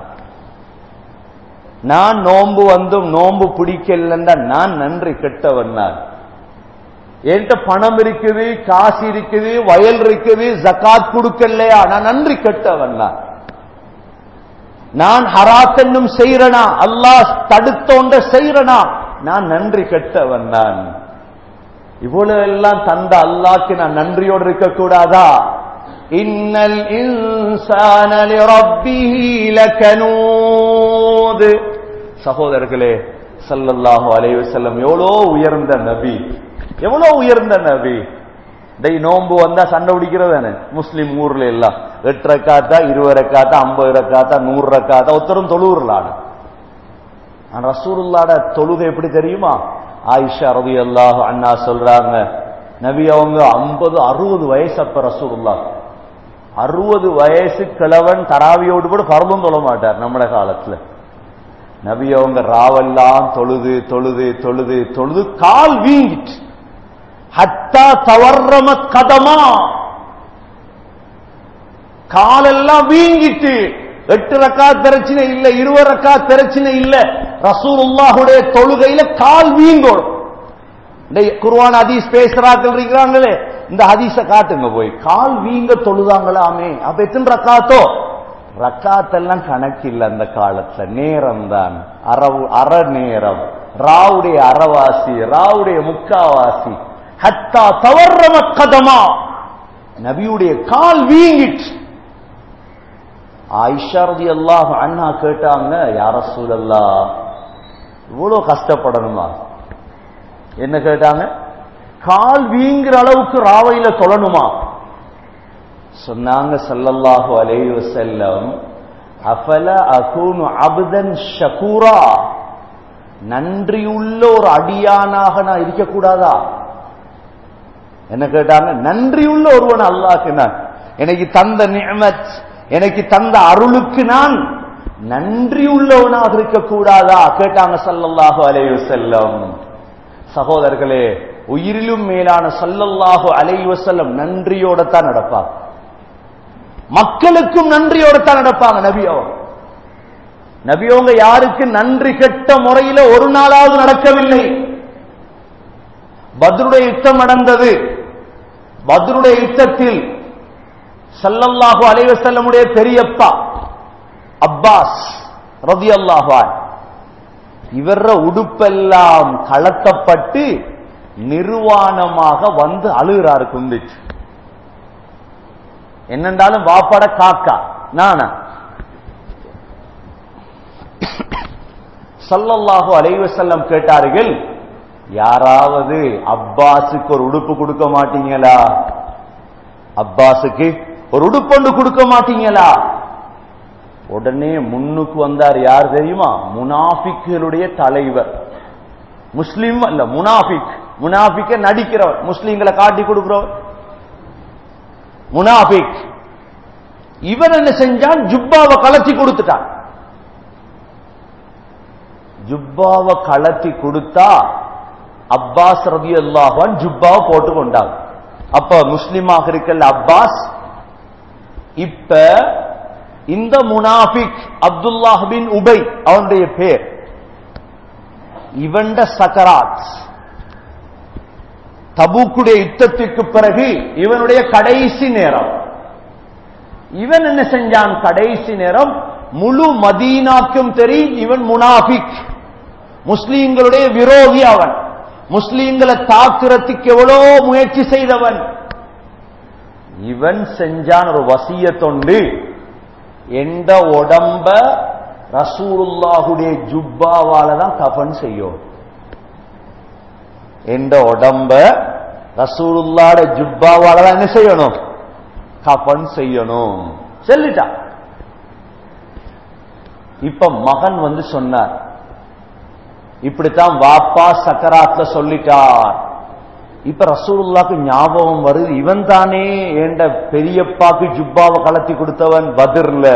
நான் நோன்பு வந்தும் நோன்பு பிடிக்கலண்டா நான் நன்றி கெட்டவன் நான் என்கிட்ட பணம் இருக்குது காசு இருக்குது வயல் இருக்குது ஜக்காத் கொடுக்கலையா நான் நன்றி கெட்டவன் நான் நான் ஹராத் என்னும் செய்யறனா அல்லாஹ் தடுத்தோண்ட செய்யறனா நான் நன்றி கெட்டவன் நான் இவ்வளவு எல்லாம் தந்த அல்லாக்கு நான் நன்றியோடு இருக்க கூடாதா இன்னல் இன்சான லிரப்பிஹி லகனூத் சகோதரர்களே ஸல்லல்லாஹு அலைஹி வஸல்லம் எவ்வளோ உயர்ந்த நபி எவ்வளோ உயர்ந்த நபி டெய் நோன்பு வந்தா சண்டை பிடிக்கிறது தானே முஸ்லிம் ஊர்ல எல்லாம் எட்டு ரக்காத்தா இருபது ரக்காத்தா ஐம்பது ரக்காத்தா நூறு ரக்காத்தா ஒருத்தரும் தொழுவுறலான ரசூலுல்லாட தொழுகை எப்படி தெரியுமா ஆயிஷா ரவி அல்லாஹ் அண்ணா சொல்றாங்க நபி அவங்க ஐம்பது அறுபது வயசு அப்ப ரசூலுல்லா அறுபது வயசு கிழவன் தராவியோடு கூட பரவும் தொழ மாட்டார் நம்மட காலத்துல நபி அவங்க ராவெல்லாம் தொழுது தொழுது தொழுது தொழுது கால் வீங்கிட்டு ஹத்தா தவறம கதமா காலெல்லாம் வீங்கிட்டு எட்டு ரக்கா பிரச்சனை இல்ல இருபது ரக்கா பிரச்சனை இல்ல ரசூலுல்லாஹுடைய தொழுகையில கால் வீங்கும் குர்வான் ஹதீஸ் பேசுறாக்கள் இருக்கிறாங்களே இந்த ஹதீஸ காட்டுங்க போய் கால் வீங்க தொழுதாங்களாமே அப்ப எத்தனை ரக்காத்தோ ரக்காத்தெல்லாம் கணக்கு இல்ல அந்த காலத்துல நேரம் தான் அரவு அற நேரம் ராவுடைய அறவாசி ராவுடைய முக்காவாசி ஹத்தா தவறம கதமா நபியுடைய கால் வீங்கிட்டு ஆயிஷா ரதி அல்லாஹ் அண்ணா கேட்டாங்க யார சூழல்லா இவ்வளவு கஷ்டப்படணுமா என்ன கேட்டாங்க கால் வீங்குற அளவுக்கு ராவையில சொல்லணுமா சொன்னாங்க சல்லல்லாஹு அலைஹி வஸல்லம் அஃபல அகூனு அப்தன் ஷகூரா நன்றியுள்ள ஒரு அடியானாக நான் இருக்கக்கூடாதா என்ன கேட்டாங்க நன்றியுள்ள ஒருவன் அல்லாஹ்க்கு நான் எனக்கு தந்த நியமத் எனக்கு தந்த அருளுக்கு நான் நன்றி உள்ளவனாக இருக்கக்கூடாதா கேட்டாங்க சல்லல்லாஹு அலைஹி வஸல்லம் சகோதரர்களே உயிரிலும் மேலான சல்லல்லாஹு அலைஹி வஸல்லம் நன்றியோட தான் நடப்பாங்க மக்களுக்கும் நன்றியோட தான் நடப்பாங்க நபியோ நபியோங்க யாருக்கு நன்றி கெட்ட முறையில ஒரு நாளாவது நடக்கவில்லை பத்ருடைய யுத்தம் நடந்தது பத்ருடைய யுத்தத்தில் சல்லல்லாஹு அலைவசல்லமுடைய பெரியப்பா அப்பாஸ் ரதி அல்லாஹான் இவர உடுப்பெல்லாம் கலத்தப்பட்டு நிர்வாணமாக வந்து அழுகிறாரு குந்திச்சு என்னென்றாலும் வாப்பாட காக்கா நானா சல்லல்லாஹு அலைஹி வஸல்லம் கேட்டார்கள் யாராவது அப்பாஸுக்கு ஒரு உடுப்பு கொடுக்க மாட்டீங்களா அப்பாஸுக்கு ஒரு உடுப்பொண்டு கொடுக்க மாட்டீங்களா உடனே முன்னுக்கு வந்தார் யார் தெரியுமா முனாஃபிக்குகளுடைய தலைவர் முஸ்லிம் அல்ல முனாஃபிக் முனாஃபிக்க நடிக்கிறவர் முஸ்லிம்களை காட்டி கொடுக்கிறவர் முனாஃபிக் இவன் என்ன செஞ்சான் ஜுப்பாவை கலத்தி கொடுத்துட்டான் ஜுப்பாவை கலத்தி கொடுத்தா அப்பாஸ் ரவி அல்லாஹான் ஜுப்பாவை போட்டு கொண்டாங்க அப்ப முஸ்லிமாக இருக்கல அப்பாஸ் இப்ப இந்த முனாஃபிக் அப்துல்லாஹ் பின் உபை அவனுடைய பேர் இவண்ட சக்கராத் தபூக்குடைய யுத்தத்திற்கு பிறகு இவனுடைய கடைசி நேரம் இவன் என்ன செஞ்சான் கடைசி நேரம் முழு மதீனாக்கும் தெரியும் இவன் முனாஃபிக் முஸ்லீம்களுடைய விரோதி அவன் முஸ்லீம்களை தாக்குறதுக்கு எவ்வளோ முயற்சி செய்தவன் இவன் செஞ்சான் ஒரு வசிய தொண்டு எந்த உடம்ப ரசூலுல்லாஹுடைய ஜுப்பாவால தான் கஃன் செய்யும் எந்த உடம்ப ரசூலுல்லாட ஜுப்பாவால தான் என்ன செய்யணும் கஃன் செய்யணும் சொல்லிட்டான் இப்ப மகன் வந்து சொன்னார் இப்படித்தான் வாப்பா சக்கராத்ல சொல்லிட்டார் இப்ப ரசூலுல்லாக்கு ஞாபகம் வருது இவன் தானே என்ற பெரியப்பாக்கு ஜுப்பாவை கலத்தி கொடுத்தவன் பதிர்ல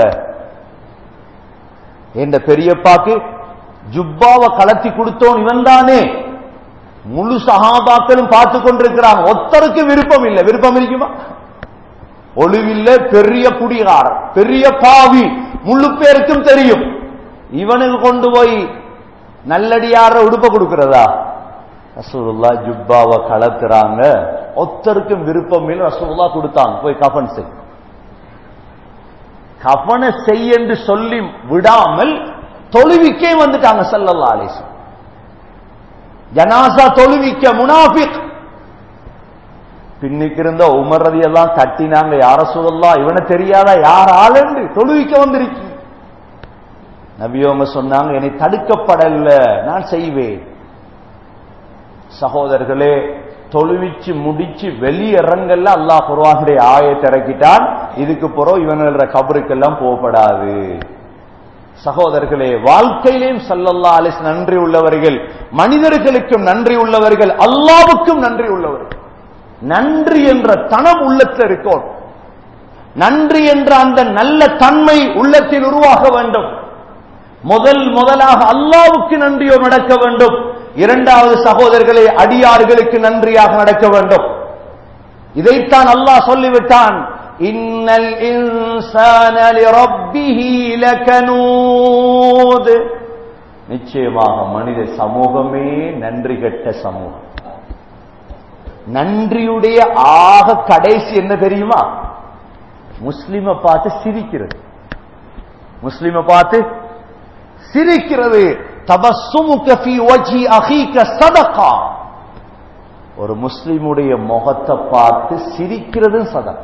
என்ற பெரியப்பாக்கு ஜுப்பாவை கலத்தி கொடுத்தவன் இவன் தானே முழு சகாபாக்களும் பார்த்து கொண்டிருக்கிறான் ஒத்தருக்கு விருப்பம் இல்லை விருப்பம் இருக்குமா ஒளிவில்ல பெரிய குடிகாரன் பெரிய பாவி முழு பேருக்கும் தெரியும் இவனுக்கு கொண்டு போய் நல்லடியார உடுப்ப கொடுக்கிறதா ரசூலுல்லா ஜுப்பாவை கலத்துறாங்க ஒத்தருக்கும் விருப்பம் இல்லை ரசூலுல்லா கொடுத்தாங்க போய் கஃபன் செய் கஃபனை செய் என்று சொல்லி விடாமல் தொழுவிக்கே வந்துட்டாங்க சல்லல்லா அலிசம் ஜனாசா தொழுவிக்க முனாஃபிக் பின்னுக்கு இருந்த உமர் ரதி எல்லாம் தட்டினாங்க யார சொல்லலாம் இவனை தெரியாதா யார் ஆளுண்டு தொழுவிக்க வந்திருக்கி நபியோங்க சொன்னாங்க என்னை தடுக்கப்படல நான் செய்வேன் சகோதரர்களே தொழுவிச்சு முடிச்சு வெளியிறங்கல்ல அல்லாஹ் குர்வானுடைய ஆயத்தை இறக்கிட்டான் இதுக்கு பிறகு இவனோட கபருக்கெல்லாம் போகப்படாது சகோதரர்களே வாழ்க்கையிலேயும் சல்லல்லா அலிஸ் நன்றி உள்ளவர்கள் மனிதர்களுக்கும் நன்றி உள்ளவர்கள் அல்லாவுக்கும் நன்றி உள்ளவர்கள் நன்றி என்ற தனம் உள்ளத்தில் இருக்கும் நன்றி என்ற அந்த நல்ல தன்மை உள்ளத்தில் உருவாக வேண்டும் முதல் முதலாக அல்லாவுக்கு நன்றியோ நடக்க வேண்டும் இரண்டாவது சகோதரர்களே அடியார்களுக்கு நன்றியாக நடக்க வேண்டும் இதைத்தான் அல்லாஹ் சொல்லிவிட்டான் இன்னல் இன்சான லிரப்பிஹி லகனூத் நிச்சயமாக மனித சமூகமே நன்றி கெட்ட சமூகம் நன்றியுடைய ஆக கடைசி என்ன தெரியுமா முஸ்லிம பார்த்து சிரிக்கிறது முஸ்லிம பார்த்து சிரிக்கிறது தபசுமுக ஃபி வஜி அஹீக சதகா ஒரு முஸ்லிமுடைய முகத்தை பார்த்து சிரிக்கிறது சதகா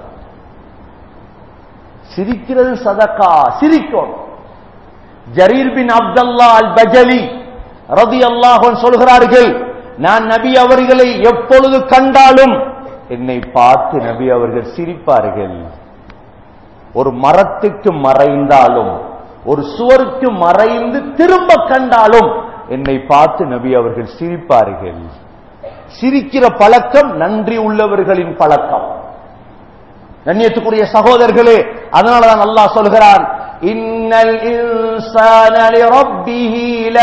சிரிக்கிறது சதகா சிரிக்கும் ஜரீர் பின் அப்தல்லா அல் பஜலி ரதி அல்லாஹன் சொல்கிறார்கள் நான் நபி அவர்களை எப்பொழுது கண்டாலும் என்னை பார்த்து நபி அவர்கள் சிரிப்பார்கள் ஒரு மரத்துக்கு மறைந்தாலும் ஒரு சுவருக்கு மறைந்து திரும்ப கண்டாலும் என்னை பார்த்து நபி அவர்கள் சிரிப்பார்கள் சிரிக்கிற பழக்கம் நன்றி உள்ளவர்களின் பழக்கம் கண்ணியத்துக்குரிய சகோதரர்களே அதனாலதான் அல்லாஹ் சொல்கிறான் இன்னல் இன்சான லிரப்பிஹி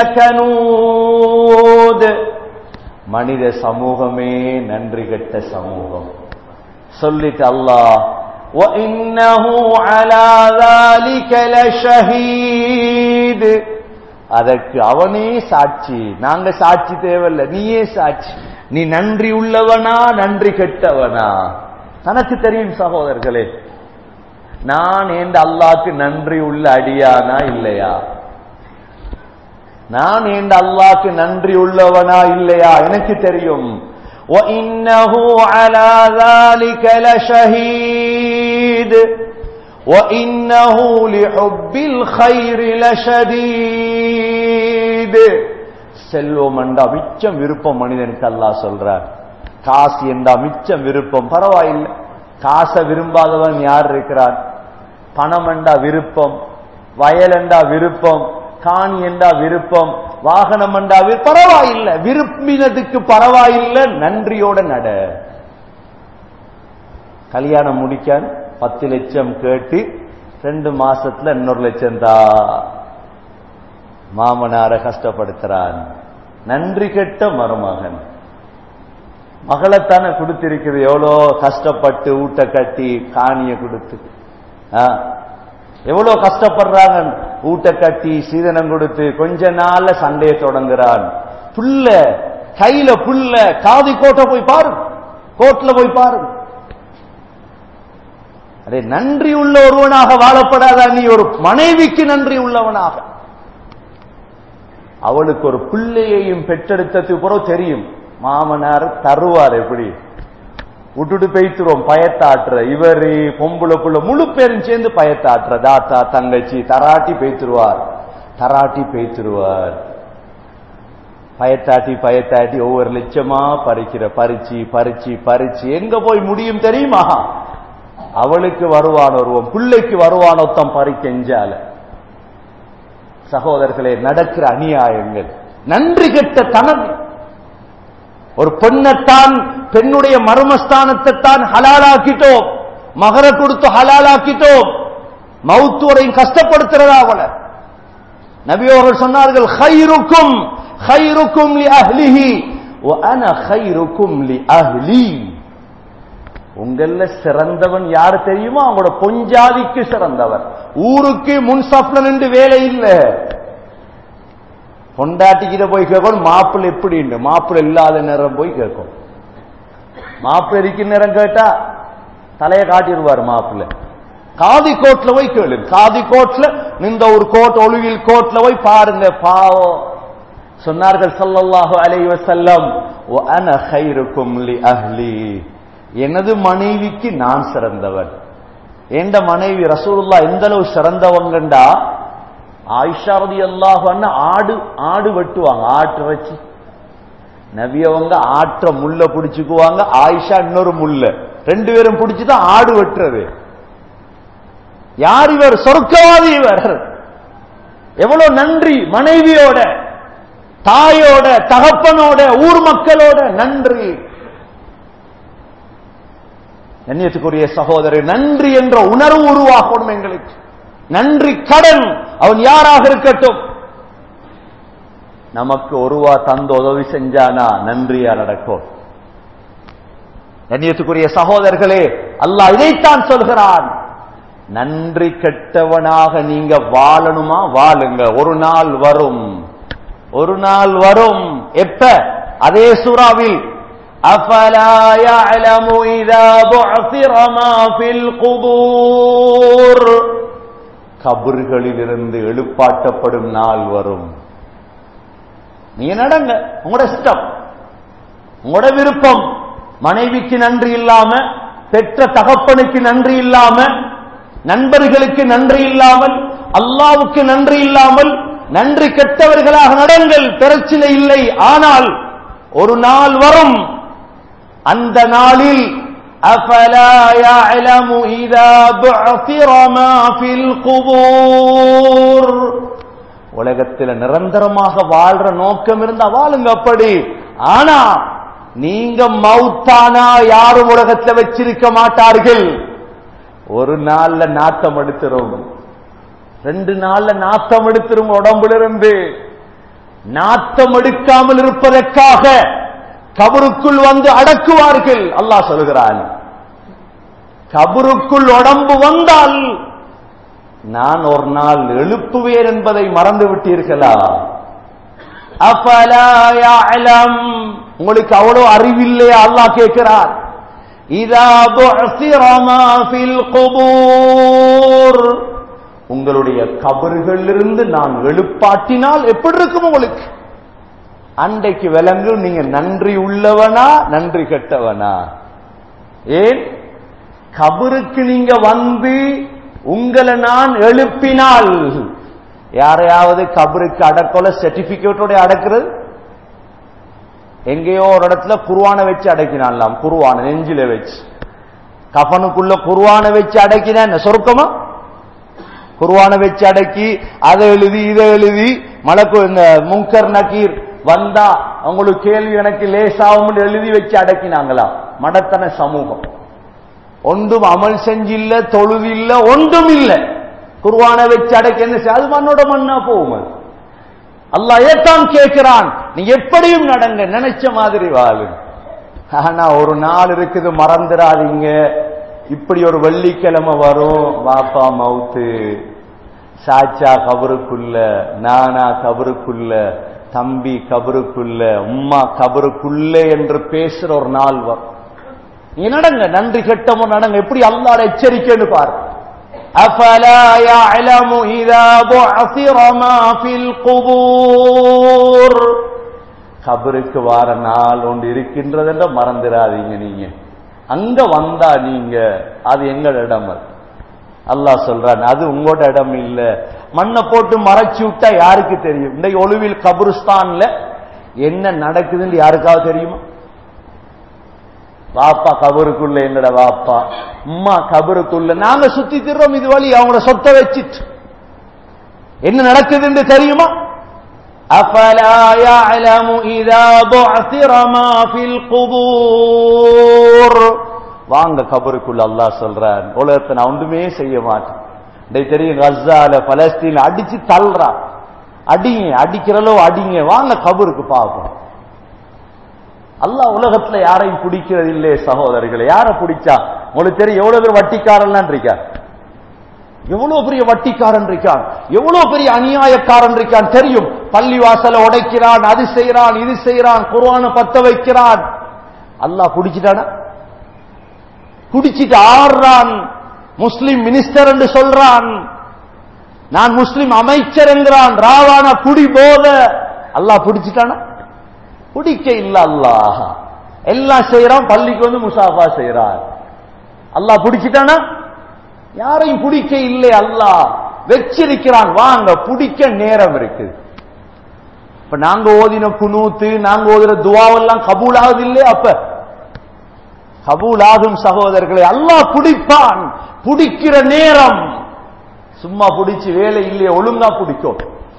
லகனூத் மனித சமூகமே நன்றி கெட்ட சமூகம் சொல்லிட்டு அல்லாஹ் وَإِنَّهُ عَلَى ذَلِكَ لَشَهِيدٌ அதற்கு அவனே சாட்சி நாங்க சாட்சி தேவையில்ல நீயே சாட்சி நீ நன்றி உள்ளவனா நன்றி கெட்டவனா தனக்கு தெரியும் சகோதரர்களே நான் ஏந்த அல்லாக்கு நன்றி உள்ள அடியானா இல்லையா நான் ஏந்த அல்லாக்கு நன்றி உள்ளவனா இல்லையா எனக்கு தெரியும் وَإِنَّهُ عَلَى ذَلِكَ لَشَهِيدٌ وَإِنَّهُ لِحُبِّ الْخَيْرِ لَشَدِيدٌ செய்து செல்வம் என்றா மிச்சம் விருப்பம் மனிதனுக்கு அல்லாஹ் சொல்றார் காசு என்றா மிச்சம் விருப்பம் பரவாயில்லை காசை விரும்பாதவன் யார் இருக்கிறான் பணம் என்றா விருப்பம் வயல் என்றா விருப்பம் காணி என்றா விருப்பம் வாகனம் என்றா வி- பரவாயில்லை விரும்பினதுக்கு பரவாயில்லை நன்றியோட நட கல்யாணம் முடிக்கான் பத்து லட்சம் கேட்டு ரெண்டு மாசத்துல இன்னொரு லட்சம் தா மாமனார கஷ்டப்படுத்துறான் நன்றி கெட்ட மருமகன் மகளைத்தானே கொடுத்திருக்குது எவ்வளோ கஷ்டப்பட்டு ஊட்ட கட்டி காணிய கொடுத்து ஆ, எவ்வளோ கஷ்டப்படுறாங்க ஊட்ட கட்டி சீதனம் கொடுத்து கொஞ்ச நாள்ல சண்டையை தொடங்குறான் புல்ல கையில புல்ல காதி கோட்டை போய் பாரு கோட்ல போய் பாரு அதே நன்றி உள்ள ஒருவனாக வாழப்படாதா நீ ஒரு மனைவிக்கு நன்றி உள்ளவனாக அவளுக்கு ஒரு பிள்ளையையும் பெற்றெடுத்ததுக்கு பிறகு தெரியும் மாமனார் தருவார் எப்படி விட்டுட்டு பேய்த்துருவோம் பயத்தாட்டுற இவரு பொம்புல புள்ள முழு பேரும் சேர்ந்து பயத்தாட்டுற தாத்தா தங்கச்சி தராட்டி பேய்த்துருவார் தராட்டி பேய்த்துருவார் பயத்தாட்டி பயத்தாட்டி ஒவ்வொரு லட்சமா பறிக்கிற பறிச்சு பறிச்சு பறிச்சு எங்க போய் முடியும் தெரியுமா அவளுக்கு வருவான் ஒருவன் பிள்ளைக்கு வருவான் ஒருத்தன் பறிக்கெஞ்சால சகோதரர்களே நடக்கிற அநியாயங்கள் நன்றி கெட்ட தனம் ஒரு பெண்ணைத்தான் பெண்ணுடைய மர்மஸ்தானத்தை தான் ஹலாலாக்கிட்டோம் மகர கொடுத்து ஹலாலாக்கிட்டோம் மவுத்து வரையும் கஷ்டப்படுத்துறதா அவளை நபி அவர்கள் சொன்னார்கள் ஹைருக்கும் ஹைருக்கும் லி அஹ்லிஹி வ அன ஹைருக்கும் லி அஹ்லி உங்கள சிறந்தவன் யாரு தெரியுமா அவங்களோட பொஞ்சாதிக்கு சிறந்தவர் ஊருக்கு முன்சாப்ல நின்று வேலை இல்ல பொண்டாட்டிக்கிட்ட போய் கேட்கணும் மாப்பிள்ளை எப்படி உண்டு மாப்பிள்ளை இல்லாத நேரம் போய் கேட்கும் மாப்பிள்ளை இருக்கிற நேரம் கேட்டா தலையை காட்டிடுவார் மாப்பிள்ளை காதி கோட்ல போய் கேளு காதி கோட்ல நின்ற ஒரு கோட் ஒளிவில் கோட்ல போய் பாருங்க பாவம் சொன்னார்கள் ஸல்லல்லாஹு அலைஹி வஸல்லம் வ அன கைருக்கும் லி அஹ்லி எனது மனைவிக்கு நான் சிறந்தவன் எந்த மனைவி ரசூலுல்லா எந்த அளவு சிறந்தவங்கண்டா ஆயிஷா ரலியல்லாஹு அன்ஹா ஆடு ஆடு வெட்டுவாங்க ஆட்டு வச்சு நபி அவங்க ஆற்ற முள்ள பிடிச்சுக்குவாங்க ஆயிஷா இன்னொரு முள்ள ரெண்டு பேரும் பிடிச்சுதான் ஆடு வெட்டுறது யார் இவர் சொர்க்கவாதி இவர் எவ்வளவு நன்றி மனைவியோட தாயோட தகப்பனோட ஊர் மக்களோட நன்றி கண்ணியத்துக்குரிய சகோதரர் நன்றி என்ற உணர்வு உருவாக்கணும் எங்களுக்கு நன்றி கடன் அவன் யாராக இருக்கட்டும் நமக்கு ஒருவா தந்து உதவி செஞ்சானா நன்றியா நடக்கும் கண்ணியத்துக்குரிய சகோதரர்களே அல்லாஹ் இதைத்தான் சொல்கிறான் நன்றி கெட்டவனாக நீங்க வாழணுமா வாழுங்க ஒரு நாள் வரும் ஒரு நாள் வரும் எப்ப அதே சூறாவில் أفلا يعلم إذا بعثر ما في القبور கபர்களிலிருந்து எழுப்பாட்டப்படும் நாள் வரும் நீங்க நடங்க உங்களோட இஷ்டம் உங்களோட விருப்பம் மனைவிக்கு நன்றி இல்லாம பெற்ற தகப்பனுக்கு நன்றி இல்லாம நண்பர்களுக்கு நன்றி இல்லாமல் அல்லாவுக்கு நன்றி இல்லாமல் நன்றி கெட்டவர்களாக நடங்கள் பிரச்சனை இல்லை ஆனால் ஒரு நாள் வரும் அந்த நாளில் أفلا يعلم إذا بعثر ما في القبور உலகத்தில் நிரந்தரமாக வாழ்ற நோக்கம் இருந்தா வாழுங்க அப்படி ஆனா நீங்க மௌத்தானா யாரும் உலகத்துல வச்சிருக்க மாட்டார்கள் ஒரு நாள்ல நாத்தம் எடுத்துரும் ரெண்டு நாள்ல நாத்தம் எடுத்துரும் உடம்புல இருந்து நாத்தம் எடுக்காமல் இருப்பதற்காக கபருக்குள் வந்து அடக்குவார்கள் அல்லாஹ் சொல்கிறான் கபருக்குள் உடம்பு வந்தால் நான் ஒரு நாள் எழுப்புவேன் என்பதை மறந்து விட்டீர்களா அஃபலா يعلم உங்களுக்கு அவ்வளவு அறிவில்லையா அல்லாஹ் கேட்கிறார் இதா புஅசிர மா ஃபில் குபூர் உங்களுடைய கபறுகளிலிருந்து நான் எழுப்பாட்டினால் எப்படி இருக்கும் உங்களுக்கு அன்றைக்கு விலங்கு நீங்க நன்றி உள்ளவனா நன்றி கெட்டவனா ஏன் கபருக்கு நீங்க வந்து உங்களை நான் எழுப்பினால் யாரையாவது கபருக்கு அடக்கொல சர்டிபிகேட்டோட அடக்கிறது எங்கேயோ ஒரு இடத்துல குருவான வச்சு அடக்கினான்லாம் குருவான நெஞ்சில வச்சு கஃனுக்குள்ள குருவான வச்சு அடக்கினா என்ன சொர்க்கமா குருவான வச்சு அடக்கி அதை எழுதி இதை எழுதி மலக்கு இந்த முங்கர் நக்கீர் வந்தா அவங்களுக்கு கேள்வி எனக்கு லேசாகும் எழுதி வச்சு அடக்கினாங்களா மடத்தன சமூகம் ஒன்றும் அமல் செஞ்சில்ல தொழுதில்ல ஒன்றும் இல்ல குருவான வச்சு அடக்கி என்ன செய்ய அது மண்ணோட மண்ணா போகும் அது அல்லாஹ் ஏத்தான் கேட்கிறான் நீ எப்படியும் நடங்க நினைச்ச மாதிரி வாழு ஆனா ஒரு நாள் இருக்குது மறந்துடாதீங்க இப்படி ஒரு வெள்ளிக்கிழமை வரும் வாப்பா மவுத்து சாச்சா கபருக்குள்ள நானா கபருக்குள்ள தம்பி கபருக்குள்ள உம்மா கபருக்குள்ள என்று பேசுற ஒரு நாள் வரும் நீ நடங்க நன்றி கெட்டமோ நடங்க எப்படி அல்லாட எச்சரிக்கைன்னு பாரு أفلا يعلم إذا بعثر ما في القبور கபருக்கு வார நாள் ஒன்று இருக்கின்றது என்ற மறந்துடாதீங்க நீங்க அங்க வந்தா நீங்க அது எங்களோட இடம் அது அல்லாஹ் சொல்றான் அது உங்களோட இடம் இல்ல மண்ணை போட்டு மறைச்சு விட்டா யாருக்கு தெரியும் இந்த ஒளிவில் கபருஸ்தான்ல என்ன நடக்குதுன்னு யாருக்காவது தெரியுமா வாப்பா கபருக்குள்ள எங்கட வாப்பா அம்மா கபருக்குள்ள நாங்க சுத்தி திர்றோம் இது வழி அவங்களோட சொத்தை வச்சிட்டு என்ன நடக்குதுன்னு தெரியுமா أفلا يعلم إذا بعثر ما في القبور வாங்க கபருக்குள்ள அல்லாஹ் சொல்றான் உலகத்தை நான் ஒன்றுமே செய்ய மாட்டேன் இன்றைக்கு தெரியும் கசால பலஸ்தீன் அடிச்சு தள்ளுறா அடிங்க அடிக்கிறளோ அடிங்க வாங்க கபருக்கு பார்ப்போம் அல்லாஹ் உலகத்துல யாரையும் பிடிக்கிறது இல்லையே சகோதரர்களை யார பிடிச்சா உங்களுக்கு தெரியும் எவ்வளவு பேர் வட்டிக்காரன்லாம் இருக்கா எவ்வளவு பெரிய வட்டிக்காரன் இருக்கான் எவ்வளவு பெரிய அநியாயக்காரன் இருக்கான் தெரியும் பள்ளி வாசல உடைக்கிறான் அது செய்யறான் இது செய்யறான் குர்ஆன பத்த வைக்கிறான் அல்லாஹ் குடிச்சிட்டானா குடிச்சிட்டு ஆடுறான் முஸ்லிம் மினிஸ்டர் என்று சொல்றான் நான் முஸ்லிம் அமைச்சர் என்கிறான் ராவான குடி போத அல்லாஹ் பிடிச்சிட்டானா குடிக்க இல்ல அல்லாஹ் எல்லாம் செய்யறான் பள்ளிக்கு வந்து முசாஃபா செய்யறான் அல்லாஹ் பிடிச்சிட்டானா யாரையும் பிடிக்க இல்லை அல்லாஹ் வச்சிருக்கிறான் வாங்க பிடிக்க நேரம் இருக்கு இப்ப நாங்க ஓதின குனூத்து நாங்க ஓதுற துவாவெல்லாம் கபூல் ஆகுது இல்லையா அப்ப கபூல் ஆகும் சகோதரர்களை அல்லாஹ் பிடிப்பான் பிடிக்கிற நேரம் சும்மா பிடிச்சு வேலை இல்லையே ஒழுங்கா பிடிக்கும்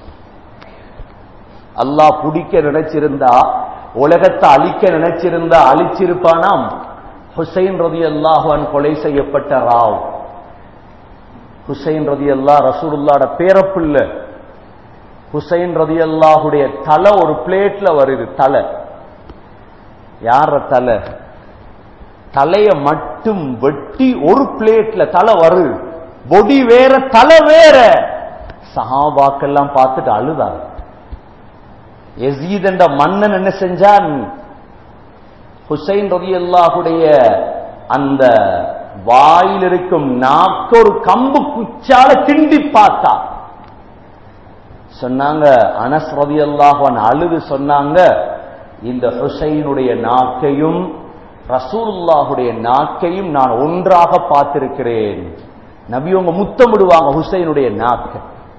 அல்லாஹ் பிடிக்க நினைச்சிருந்தா உலகத்தை அழிக்க நினைச்சிருந்தா அழிச்சிருப்பானாம் ஹுசைன் ரதி அல்லாஹான் கொலை செய்யப்பட்ட ராவ் ஹுசைன் ரதி அல்லா ரசூலுல்லாட பேரப்பில்ல ஹுசைன் ரதி அல்லாஹுடைய தலை ஒரு பிளேட்ல வருது தலை யார தலை தலைய மட்டும் வெட்டி ஒரு பிளேட்ல தலை வருது பொடி வேற தலை வேற சஹாபாக்கெல்லாம் பார்த்துட்டு அழுதாங்க எசீத் என்ற மன்னன் என்ன செஞ்சான் ஹுசைன் ரதி அல்லாஹுடைய அந்த வாயில் இருக்கும் நாக்கு ஒரு கம்பு குச்சால கிண்டி பார்த்தா சொன்னாங்க அனஸ் ரதி அல்லாஹன் அழுது சொன்னாங்க இந்த ஹுசைனுடைய நாக்கையும் ரசூலுல்லாஹுடைய நாக்கையும் நான் ஒன்றாக பார்த்திருக்கிறேன் நபி உங்க முத்தமிடுவாங்க ஹுசைனுடைய நாக்க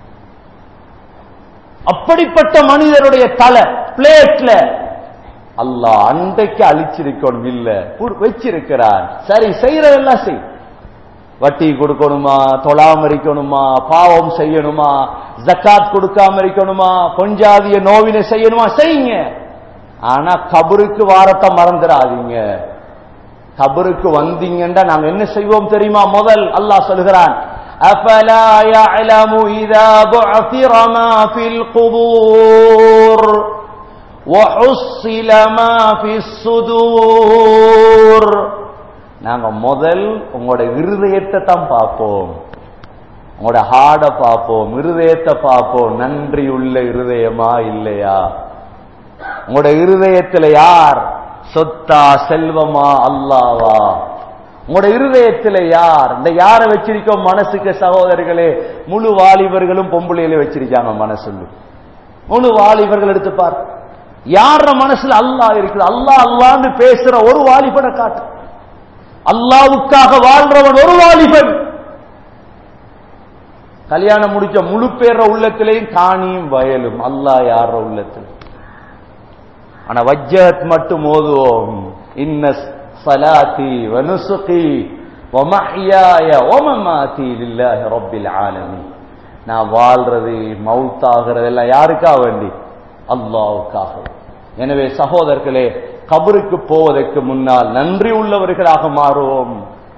அப்படிப்பட்ட மனிதருடைய தலை பிளேட்ல அல்லாஹ் அன்றைக்கு அழிச்சிருக்கணும் இல்ல வச்சிருக்கிறார் சரி செய்யறதெல்லாம் செய் வட்டி கொடுக்கணுமா தொழாம இருக்கணுமா பாவம் செய்யணுமா ஜக்காத் கொடுக்காம இருக்கணுமா கொஞ்சாதிய நோவினை செய்யணுமா செய்யுங்க ஆனா கபருக்கு வாரத்தை மறந்துடாதீங்க கபருக்கு வந்தீங்கன்னா நாங்க என்ன செய்வோம் தெரியுமா முதல் அல்லாஹ் சொல்கிறான் أفلا يعلم إذا بعثر ما في القبور وحصل ما في الصدور நாங்க முதல் உங்களோட இருதயத்தை தான் பார்ப்போம் உங்களோட ஹார்ட பார்ப்போம் இருதயத்தை பார்ப்போம் நன்றி உள்ள இருதயமா இல்லையா உங்களோட இருதயத்துல யார் சொத்தா செல்வமா அல்லாவா உங்களோட இருதயத்துல யார் இந்த யாரை வச்சிருக்கோம் மனசுக்கு சகோதரர்களே முழு வாலிபர்களும் பொம்பளையில வச்சிருக்காங்க மனசுல முழு வாலிபர்கள் எடுத்து பார் யார மனசுல அல்லாஹ் இருக்குது அல்லாஹ் அல்லான்னு பேசுற ஒரு வாலிபனை காட்டு அல்லாவுக்காக வாழ்றவன் ஒரு வாலிபன் கல்யாணம் முடிச்ச முழு பேர உள்ளத்திலையும் காணியும் வயலும் அல்லாஹ் யார உள்ளத்தில் ஆனா வஜ்ஜத் மட்டும் ஓதுவோம் இன்ன சலாத்தி வனுசுகி வமஹ்யாய வமமாதி லில்லாஹி ரப்பில் ஆலமீன் நான் வாழ்றது மவுத்தாகிறது எல்லாம் யாருக்கா வேண்டி அல்லாவுக்காக எனவே சகோதரர்களே கபருக்கு போவதற்கு முன்னால் நன்றி உள்ளவர்களாக மாறுவோம்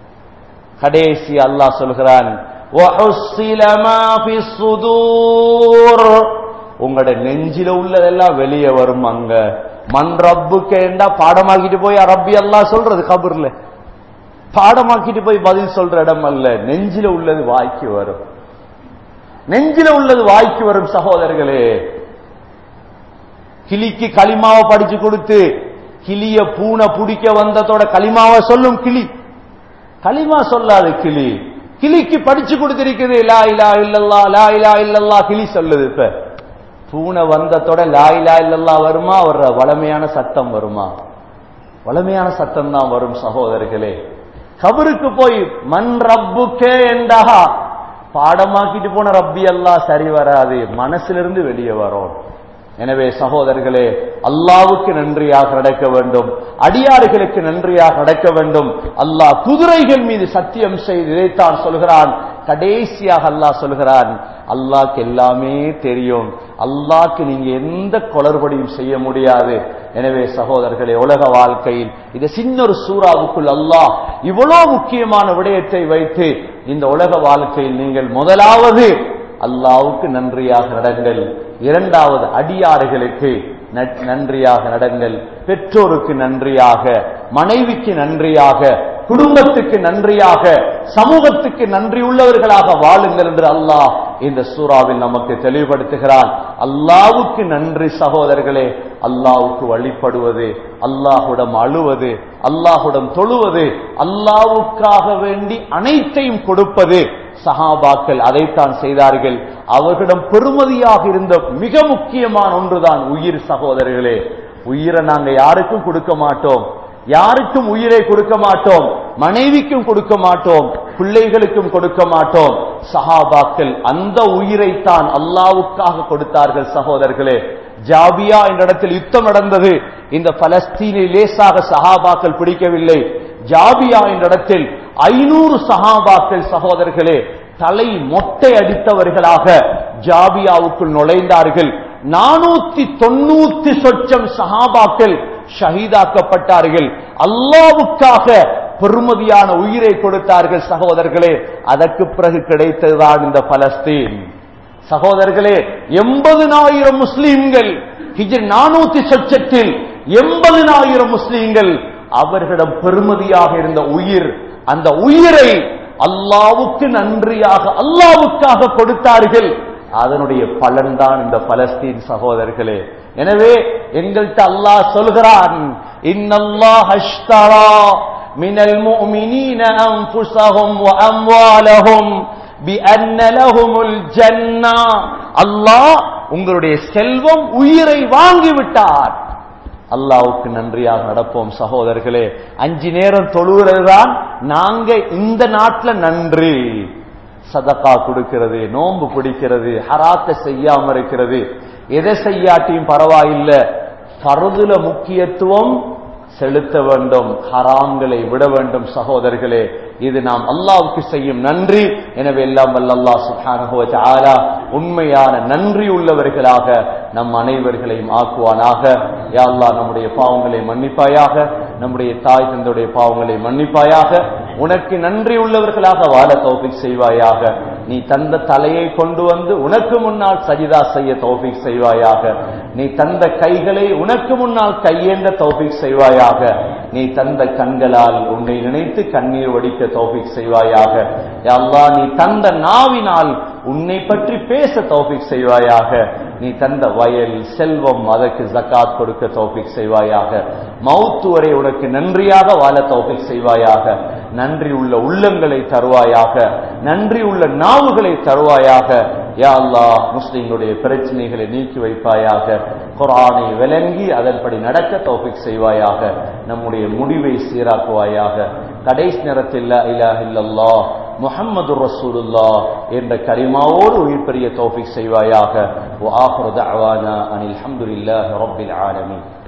கடைசி அல்லாஹ் சொல்கிறான் وَحُصِّلَ مَا فِي الصُّدُورِ உங்களோட நெஞ்சில உள்ளதெல்லாம் வெளியே வரும் அங்க மண் ரப்புக்கு என்றா பாடமாக்கிட்டு போய் ரப்பி அல்லாஹ் சொல்றது கபர்ல பாடமாக்கிட்டு போய் பதில் சொல்ற இடம் அல்ல நெஞ்சில உள்ளது வாய்க்கு வரும் நெஞ்சில உள்ளது வாய்க்கு வரும் சகோதரர்களே கிளிக்கு களிமாவை படிச்சு கொடுத்து கிளிய பூனை புடிக்க வந்ததோட களிமாவை சொல்லும் கிளி களிமா சொல்லாது கிளி கிளிக்கு படிச்சு கொடுத்திருக்குது லா இலா இல்லல்லா லா இலா இல்லல்லா கிளி சொல்லுது இப்ப பூனை வந்ததோட லா இலா இல்லல்லா வருமா வர்ற வளமையான சத்தம் வருமா வளமையான சத்தம் தான் வரும் சகோதரர்களே கபருக்கு போய் மண் ரப்புக்கே என்றா பாடமாக்கிட்டு போன ரப்பி எல்லாம் சரி வராது மனசிலிருந்து வெளியே வரும் எனவே சகோதரர்களே அல்லாவுக்கு நன்றியாக நடக்க வேண்டும் அடியாறுகளுக்கு நன்றியாக நடக்க வேண்டும் அல்லாஹ் குதிரைகள் மீது சத்தியம் செய்து இதைத்தான் சொல்கிறான் கடைசியாக அல்லாஹ் சொல்கிறான் அல்லாஹ்க்கு எல்லாமே தெரியும் அல்லாஹ்க்கு நீங்க எந்த குளறுபடியும் செய்ய முடியாது எனவே சகோதரர்களே உலக வாழ்க்கையில் இது சின்ன ஒரு சூறாவுக்குள் அல்லாஹ் இவ்வளவு முக்கியமான விடயத்தை வைத்து இந்த உலக வாழ்க்கையில் நீங்கள் முதலாவது அல்லாவுக்கு நன்றியாக நடங்கள் இரண்டாவது அடியாறுகளுக்கு நன்றியாக நடங்கள் பெற்றோருக்கு நன்றியாக மனைவிக்கு நன்றியாக குடும்பத்துக்கு நன்றியாக சமூகத்துக்கு நன்றி உள்ளவர்களாக வாழுங்கள் என்று அல்லாஹ் இந்த சூறாவில் நமக்கு தெளிவுபடுத்துகிறான் அல்லாவுக்கு நன்றி சகோதரர்களே அல்லாவுக்கு வழிபடுவது அல்லாஹுடம் அழுவது அல்லாஹுடம் தொழுவது அல்லாவுக்காக வேண்டி அனைத்தையும் கொடுப்பது சஹாபாக்கள் அதைத்தான் செய்தார்கள் அவர்களிடம் பெருமதியாக இருந்த மிக முக்கியமான ஒன்றுதான் உயிர் சகோதரர்களே உயிரை நாங்க யாருக்கும் கொடுக்க மாட்டோம் யாருக்கும் உயிரை கொடுக்க மாட்டோம் மனைவிக்கும் கொடுக்க மாட்டோம் பிள்ளைகளுக்கும் கொடுக்க மாட்டோம் சஹாபாக்கள் அந்த உயிரைத்தான் அல்லாவுக்காக கொடுத்தார்கள் சகோதரர்களே ஜாபியா என்ற இடத்தில் யுத்தம் நடந்தது இந்த பலஸ்தீனில் லேசாக சஹாபாக்கள் பிடிக்கவில்லை ஜாபியா என்ற இடத்தில் ஐநூறு சஹாபாக்கள் சகோதரர்களே தலை மொட்டை அடித்தவர்களாக ஜாபியாவுக்குள் நுழைந்தார்கள் நானூத்தி தொண்ணூத்தி சொச்சம் சஹாபாக்கள் ஷஹீதாக்கப்பட்டார்கள் அல்லாவுக்காக பெருமதியான உயிரை கொடுத்தார்கள் சகோதரர்களே அதற்கு பிறகு கிடைத்ததுதான் இந்த பலஸ்தீன் சகோதரர்களே எண்பதுனாயிரம் முஸ்லீம்கள் ஹிஜர் நானூத்தி சொச்சத்தில் எண்பதுனாயிரம் முஸ்லீம்கள் அவர்களிடம் பெருமதியாக இருந்த உயிர் அந்த உயிரை அல்லாவுக்கு நன்றியாக அல்லாவுக்காக கொடுத்தார்கள் அதனுடைய பலன்தான் இந்த பலஸ்தீன் சகோதரர்களே எனவே எங்கள்கிட்ட அல்லாஹ் சொல்கிறான் இன்னல்லாஹ் அஷ்தரா மினல் முஃமினீன அன்ஃபுஸஹும் வ அம்வாலஹும் பிஅன்ன லஹுமுல் ஜன்னா அல்லாஹ் உங்களுடைய செல்வம் உயிரை வாங்கி விட்டார் அல்லாவுக்கு நன்றியாக நடப்போம் சகோதரர்களே அஞ்சு நேரம் தொழுகிறது தான் நாங்க இந்த நாட்டுல நன்றி சதக்கா கொடுக்கிறது நோன்பு பிடிக்கிறது ஹராத்தை செய்யாம இருக்கிறது எதை செய்யாட்டியும் பரவாயில்லை பருதுல முக்கியத்துவம் செலுத்த வேண்டும் ஹராம்களை விட வேண்டும் சகோதரர்களே இது நாம் அல்லாவுக்கு செய்யும் நன்றி எனவே எல்லாம் வல்ல அல்லாஹ் சுப்ஹானஹு வ தஆலா உண்மையான நன்றி உள்ளவர்களாக நம் அனைவர்களையும் ஆக்குவானாக யா அல்லாஹ் நம்முடைய பாவங்களை மன்னிப்பாயாக நம்முடைய தாய் தந்தையுடைய பாவங்களை மன்னிப்பாயாக உனக்கு நன்றி உள்ளவர்களாக வாழ தௌஃபிக் செய்வாயாக நீ தந்த தலையை கொண்டு வந்து உனக்கு முன்னால் சஜிதா செய்ய தௌஃபிக் செய்வாயாக நீ தந்த கைகளை உனக்கு முன்னால் கையேந்த தௌஃபிக் செய்வாயாக நீ தந்த கண்களால் உன்னை நினைத்து கண்ணீர் வடிக்க தௌஃபிக் செய்வாயாக யா அல்லாஹ் நீ தந்த நாவினால் உன்னை பற்றி பேச தௌஃபிக் செய்வாயாக நீ தந்த வயல் செல்வம் அதற்கு ஜக்காத் கொடுக்க தௌஃபிக் செய்வாயாக மௌத்து வரை உனக்கு நன்றியாக வாழ தௌஃபிக் செய்வாயாக நன்றி உள்ள உள்ளங்களை தருவாயாக நன்றி உள்ள நாவுகளை தருவாயாக யா அல்லாஹ் முஸ்லிம்களுடைய பிரச்சனைகளை நீக்கி வைப்பாயாக குரானை விளங்கி அதன்படி நடக்க தௌஃபிக் செய்வாயாக நம்முடைய முடிவை சீராக்குவாயாக கடைசி நேரத்தில் லா இலாஹ இல்லல்லாஹ் முஹம்மது ரசூலுல்லா என்ற கலிமாவோடு உயிர் பெரிய தௌஃபிக் செய்வாயாக وآخر دعوانا أن الحمد لله رب العالمين